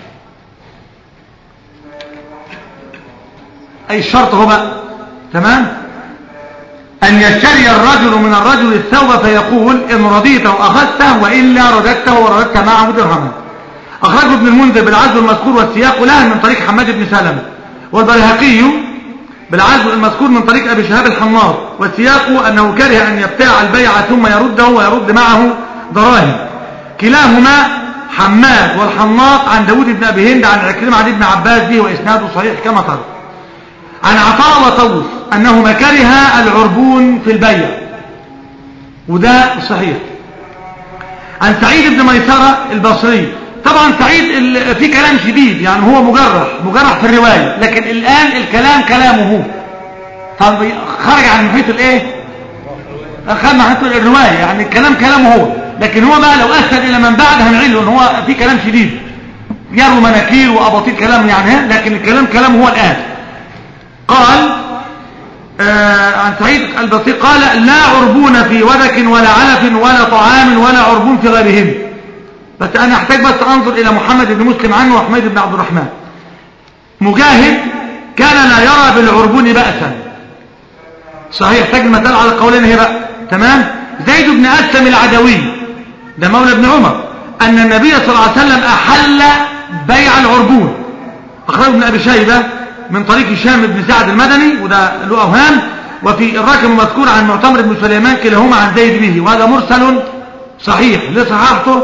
أي الشرط هو بقى تمام أن يشتري الرجل من الرجل الثوب فيقول إن رضيته أخذته وإلا رددته ورددت معه درهما أخرجه ابن المنذر بالعزو المذكور والسياق له من طريق حماد بن سلمة والبيهقي بالعزو المذكور من طريق أبي شهاب الحمار والسياق أنه كره أن يبتاع البيع ثم يرده ويرد معه دراهم كلاهما حماد والحناط عن داود بن أبي هند عن عكرمة عن ابن عباس به وإسناده صحيح كما ترى عن عطاء وطوس أنهما كره العربون في البيع وده صحيح عن سعيد بن ميسرة البصري طبعا سعيد ال- في كلام شديد يعني هو مجرح مجرح في الرواية لكن الآن الكلام كلامه هو طب خرج عن محيط الايه خرج عن محيط الرواية يعني الكلام كلامه هو لكن هو بقى لو أسد إلى من بعد هنعله ان هو في كلام شديد يروي مناكير وأباطيل كلام يعني ها؟ لكن الكلام كلامه هو الآن قال آه عن سعيد البصري قال لا عربون في ودك ولا علف ولا طعام ولا عربون في غيرهم بس انا احتاج بس انظر الى محمد بن مسلم عنه وحميد بن عبد الرحمن مجاهد كان لا يرى بالعربون بأسا صحيح يحتاج المسألة على قولين هي بقى تمام زيد بن أسلم العدوي ده مولى ابن عمر أن النبي صلى الله عليه وسلم أحل بيع العربون أخرجه ابن أبي شيبة من طريق هشام بن سعد المدني وده له أوهام وفي الرقم المذكور عن معتمر بن سليمان كلاهما عن زيد به وهذا مرسل صحيح ليه صححته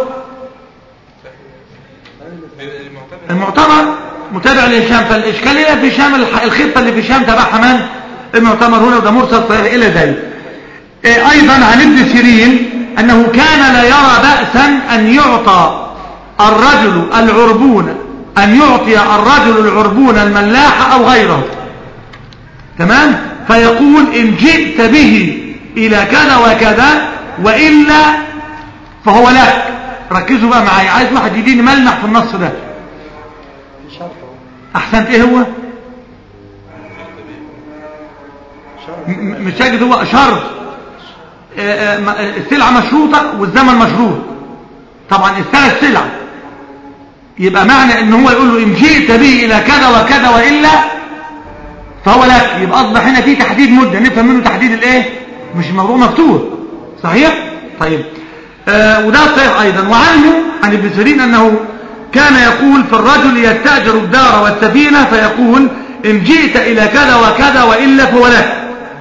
المعتمر متابع لهشام فالإشكالية في شام الح- الخطة اللي في شام تبعها من المعتمر هنا وده مرسل صحيح إلى ذلك إيه، أيضا عن ابن سيرين أنه كان لا يرى بأسا أن يعطى الرجل العربون أن يعطي الرجل العربون الملاح أو غيره تمام فيقول إن جئت به إلى كذا وكذا وإلا فهو لك ركزوا بقى معايا عايز واحد يديني ملمح في النص ده في شرح اهو أحسنت إيه هو شرح م- م- مش هاجد هو شرط آه، آه، م- آه، السلعة مشروطة والزمن مشروط طبعا الثلاث سلع يبقى معنى ان هو يقول له ان جئت به الى كذا وكذا والا فهو لك يبقى اصبح هنا في تحديد مده نفهم منه تحديد الايه مش الموضوع مفتوح صحيح طيب آه وده صحيح ايضا وعنه عن ابن سيرين انه كان يقول في الرجل يستاجر الدار والسفينه فيقول ان جئت الى كذا وكذا والا فهو لك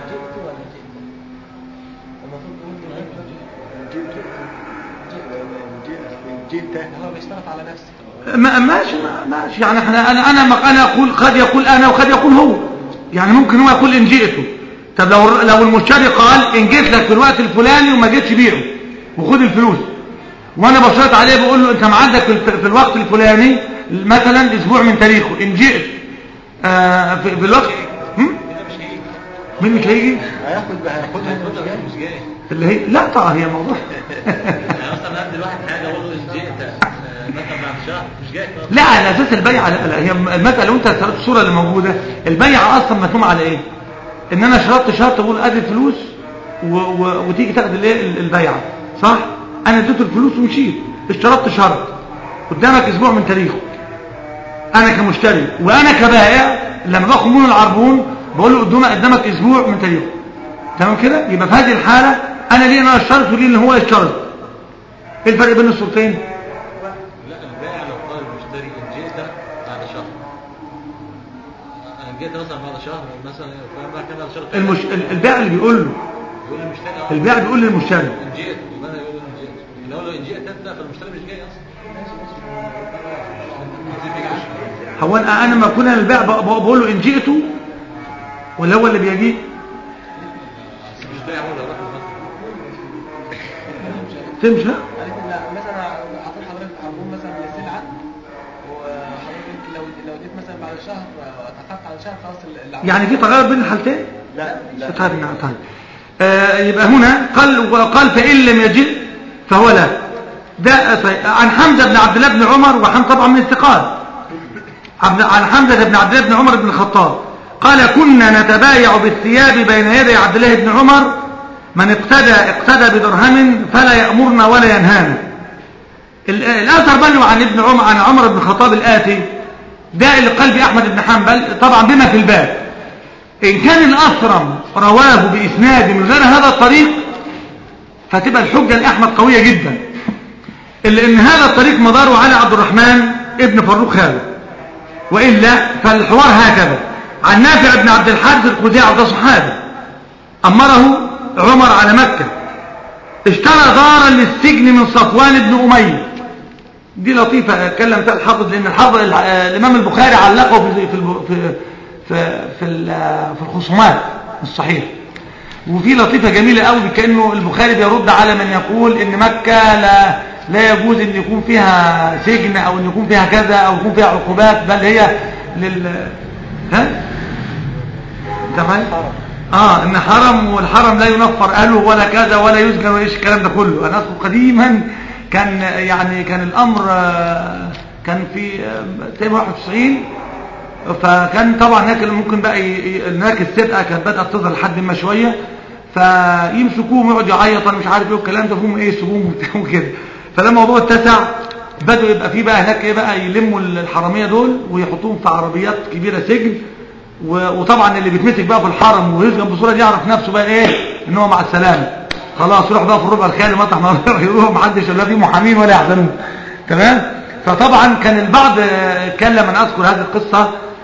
جئت هو بيشترط على نفسه ما ماشي ما- ماشي يعني احنا انا انا انا اقول قد يقول انا وقد يقول هو يعني ممكن هو يقول ان جئته طب لو لو المشتري قال ان جيت لك في الوقت الفلاني وما جيتش بيعه وخد الفلوس وانا بشرط عليه بقول له انت معدك في الف- في الوقت الفلاني مثلا اسبوع من تاريخه ان جئت آه في, في الوقت هم؟ مين مش هيجي هياخد هياخدها مش جاي مش جاي اللي هي لا طبعا هي موضوع يعني مثلا ادي الواحد حاجه اقول له ان جئت آه، مثلا بعد شهر مش جاي خلاص لا على اساس البيع لا, لا هي المساله لو انت سرقت الصوره اللي موجوده البيع اصلا مفهوم على ايه ان انا شرطت شرط اقول ادي الفلوس و... و... وتيجي تاخد الايه ال- البيعه صح انا اديته الفلوس ومشيت اشترطت شرط قدامك اسبوع من تاريخه انا كمشتري وانا كبائع لما باخد منه العربون بقول له قدامك قدامك اسبوع من تاريخه تمام كده يبقى في هذه الحاله انا ليه انا اشترط وليه ان هو يشترط ايه الفرق بين الصورتين لا البائع لو قال المشتري ان جئت بعد شهر انا جيت مثلا بعد شهر مثلا فاهم بعد كده بعد شهر المش... ال- البائع اللي بيقول له يقول للمشتري اه البائع بيقول للمشتري ان جئت يبقى انا يقول له ان جئت لو لو ان جئت انت فالمشتري مش جاي اصلا هو انا انا ما اكون انا البائع ب- ب- بقول له ان جئته ولا هو اللي بيجي مش بائع هو اللي راح مثلا تمشي لا قالت لا مثلا حطيت حضرتك عربون مثلا للسلعه وحضرتك لو لو اديت مثلا بعد شهر اتاخرت على شهر خلاص العربون يعني في تغير بين الحالتين لا لا طيب نعم طيب آه يبقى هنا قال وقال فإن لم يجد فهو لا ده طيب عن حمزة بن عبد الله بن عمر وحمزة طبعا من الثقات عبد- عن حمزة بن عبد الله بن عمر بن الخطاب قال كنا نتبايع بالثياب بين يدي عبد الله بن عمر من اقتدى اقتدى بدرهم فلا يأمرنا ولا ينهانا ال- الأثر بنوا عن ابن عمر عن عمر بن الخطاب الآتي ده اللي قال به أحمد بن حنبل طبعا بما في الباب إن كان الأثرم رواه بإسناد من غير هذا الطريق فتبقى الحجة لأحمد قوية جدا إلا إن هذا الطريق مداره على عبد الرحمن ابن فروخ هذا وإلا فالحوار هكذا عن نافع بن عبد الحارث الخزاعي ده صحابي أمره عمر على مكة اشترى دارا للسجن من صفوان بن أمية دي لطيفة اتكلم فيها الحافظ لأن الحافظ الإمام البخاري علقه في في الب- في في في, ال- في الخصومات الصحيح وفي لطيفة جميلة قوي كأنه البخاري بيرد على من يقول ان مكة لا لا يجوز ان يكون فيها سجن او ان يكون فيها كذا او يكون فيها عقوبات بل هي لل ها انت معايا اه ان حرم والحرم لا ينفر اهله ولا كذا ولا يسجن ولا ايش الكلام ده كله انا اذكر قديما كان يعني كان الامر آه، كان في آه، 91 فكان طبعا هناك ممكن بقى ي- ي- هناك السرقه كانت بدات تظهر لحد ما شويه فيمسكوه ويقعد يعيط انا مش عارف ايه والكلام ده فهم ايه يسيبوهم وبتاع وكده فلما الموضوع اتسع بدأوا يبقى في بقى هناك ايه بقى يلموا الحراميه دول ويحطوهم في عربيات كبيره سجن و- وطبعا اللي بيتمسك بقى في الحرم ويسجن بصوره دي يعرف نفسه بقى ايه ان هو مع السلامه خلاص يروح بقى في الربع الخالي مطرح ما يروح محدش لا فيه محامين ولا يحزنون تمام فطبعا كان البعض آه، اتكلم انا اذكر هذه القصه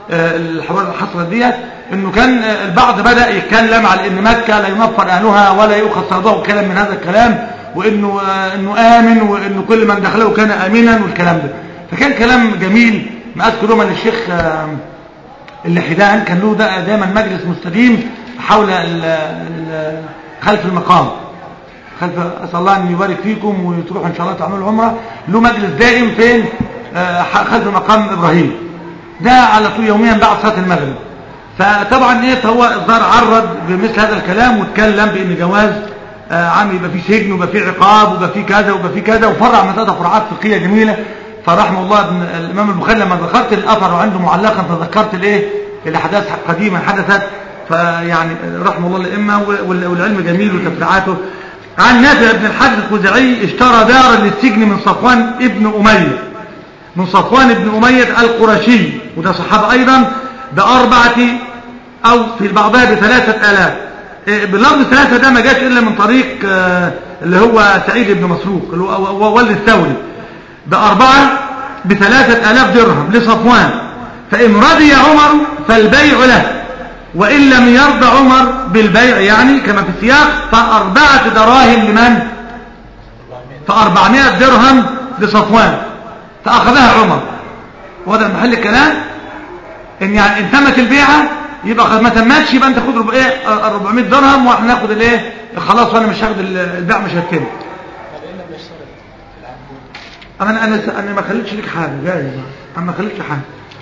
آه، الحوار اللي حصلت ديت انه كان آه، البعض بدا يتكلم على ان مكه لا ينفر اهلها ولا يؤخذ صرضها وكلام من هذا الكلام وانه آه، انه امن وانه كل من دخله كان امنا والكلام ده فكان كلام جميل ما اذكر يوما الشيخ آه، اللحدان كان له دا- دايما مجلس مستديم حول ال- ال- خلف المقام خلف اسال الله ان يبارك فيكم وتروحوا ان شاء الله تعملوا عمره له مجلس دائم فين آه، ح- خلف مقام ابراهيم ده على طول يوميا بعد صلاه المغرب فطبعا ايه فهو الظاهر عرض بمثل هذا الكلام واتكلم بان جواز آه، عام يبقى فيه سجن ويبقى فيه عقاب ويبقى فيه كذا ويبقى فيه كذا وفرع من ثلاث فروعات فقهيه جميله فرحمه الله ابن الامام البخاري لما ذكرت الاثر وعنده معلقا تذكرت الايه الاحداث قديما حدثت فيعني رحمه الله الائمه وال- والعلم جميل وتفريعاته عن نافع بن الحارث الخزاعي اشترى دارا للسجن من صفوان ابن اميه من صفوان بن أمية القرشي وده صحابة أيضا بأربعة أو في بعضها بثلاثة آلاف إيه، بلفظ ثلاثة ده ما جاش إلا من طريق آه، اللي هو سعيد بن مسروق اللي هو هو والد الثوري بأربعة بثلاثة آلاف درهم لصفوان فإن رضي عمر فالبيع له وإن لم يرضى عمر بالبيع يعني كما في السياق فأربعة دراهم لمن؟ فأربعمائة درهم لصفوان فأخذها عمر وهذا محل الكلام ان يعني ان تمت البيعة يبقى خلاص ما تمتش يبقى انت خد ربع ايه 400 درهم واحنا ناخد الايه خلاص وانا مش هاخد ال- البيع مش هتم اما انا انا انا ما خليتش لك حاجه جاي انا ما خليتش حاجه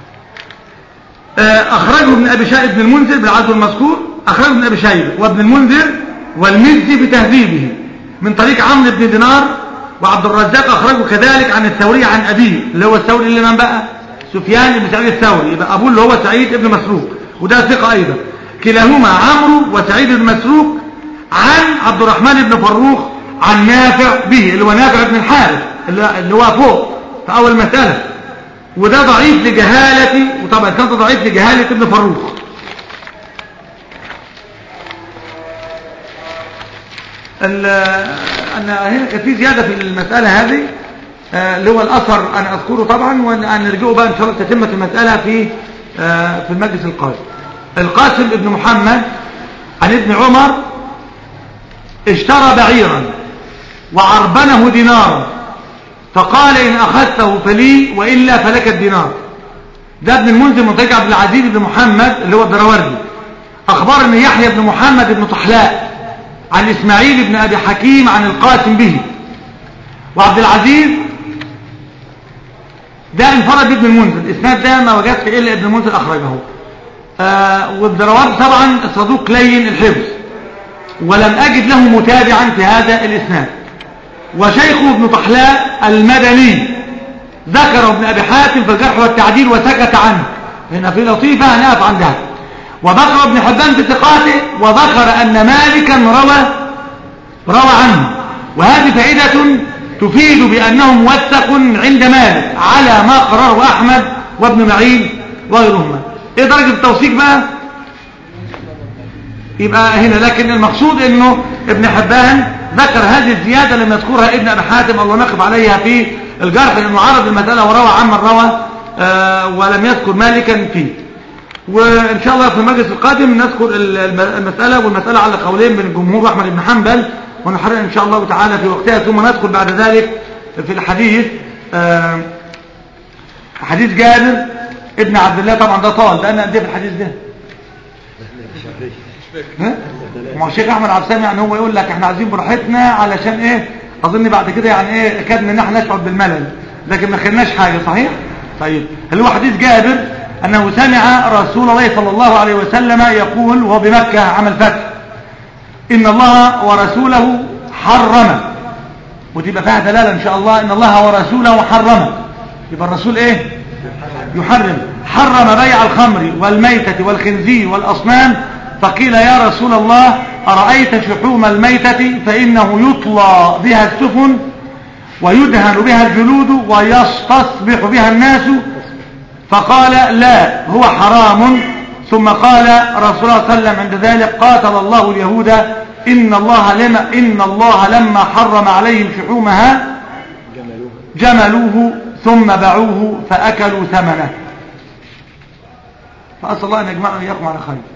آه، اخرجه ابن ابي شيبه ابن المنذر بالعدد المذكور اخرجه ابن ابي شيبه وابن المنذر والمزي بتهذيبه من طريق عمرو بن دينار وعبد الرزاق اخرجه كذلك عن الثوري عن ابيه اللي هو الثوري اللي من بقى سفيان بن سعيد الثوري يبقى ابوه اللي هو سعيد بن مسروق وده ثقه ايضا كلاهما عمرو وسعيد بن مسروق عن عبد الرحمن بن فروخ عن نافع به اللي هو نافع بن الحارث اللي اللي هو فوق في اول مساله وده ضعيف لجهالة وطبعا كان ده ضعيف لجهالة ابن فروخ ال- أنا هنا كان في زيادة في المسألة هذه آه، اللي هو الأثر أنا أذكره طبعا ونرجعه بقى إن شاء الله تتمة المسألة في آه، في المجلس القادم القاسم ابن محمد عن ابن عمر اشترى بعيرا وعربنه دينارا فقال إن أخذته فلي وإلا فلك الدينار ده ابن المنذر من طريق عبد العزيز بن محمد اللي هو الدراوردي أخبر أن يحيى بن محمد بن طحلاء عن إسماعيل بن أبي حكيم عن القاسم به وعبد العزيز ده انفرد ابن المنذر الإسناد ده ما وجدت إلا ابن المنذر أخرجه آه والدراوردي طبعا صدوق لين الحفظ ولم أجد له متابعا في هذا الإسناد وشيخه ابن طحلاء المدني ذكر ابن أبي حاتم في الجرح والتعديل وسكت عنه هنا في لطيفة هنقف عندها وذكر ابن حبان في ثقاته وذكر أن مالكا روى روى عنه وهذه فائدة تفيد بأنه موثق عند مالك على ما قرره أحمد وابن معين وغيرهما ايه درجة التوثيق بقى يبقى هنا لكن المقصود انه ابن حبان ذكر هذه الزيادة لم يذكرها ابن ابي حاتم الله نقف عليها في الجرح لانه عرض المسألة وروى عمن روى آه ولم يذكر مالكا فيه وان شاء الله في المجلس القادم نذكر الم- المسألة والمسألة على قولين من الجمهور احمد بن حنبل ونحرر ان شاء الله تعالى في وقتها ثم ندخل بعد ذلك في الحديث آه حديث جابر ابن عبد الله طبعا ده طال ده انا قد ايه في الحديث ده ها؟ ما هو الشيخ احمد عبد السامي يعني هو يقول لك احنا عايزين براحتنا علشان ايه اظن بعد كده يعني ايه كاد ان احنا نشعر بالملل لكن ما خدناش حاجه صحيح طيب هل هو حديث جابر انه سمع رسول الله صلى الله عليه وسلم يقول وهو بمكه عمل فتح ان الله ورسوله حرم وتبقى فيها دلاله ان شاء الله ان الله ورسوله حرم يبقى الرسول ايه يحرم حرم بيع الخمر والميتة والخنزير والأصنام فقيل يا رسول الله أرأيت شحوم الميتة فإنه يطلى بها السفن ويدهن بها الجلود ويستصبح بها الناس فقال لا هو حرام ثم قال رسول الله صلى الله عليه وسلم عند ذلك قاتل الله اليهود إن الله لما, إن الله لما حرم عليهم شحومها جملوه ثم باعوه فأكلوا ثمنه فأسأل الله أن يجمعنا إياكم على خير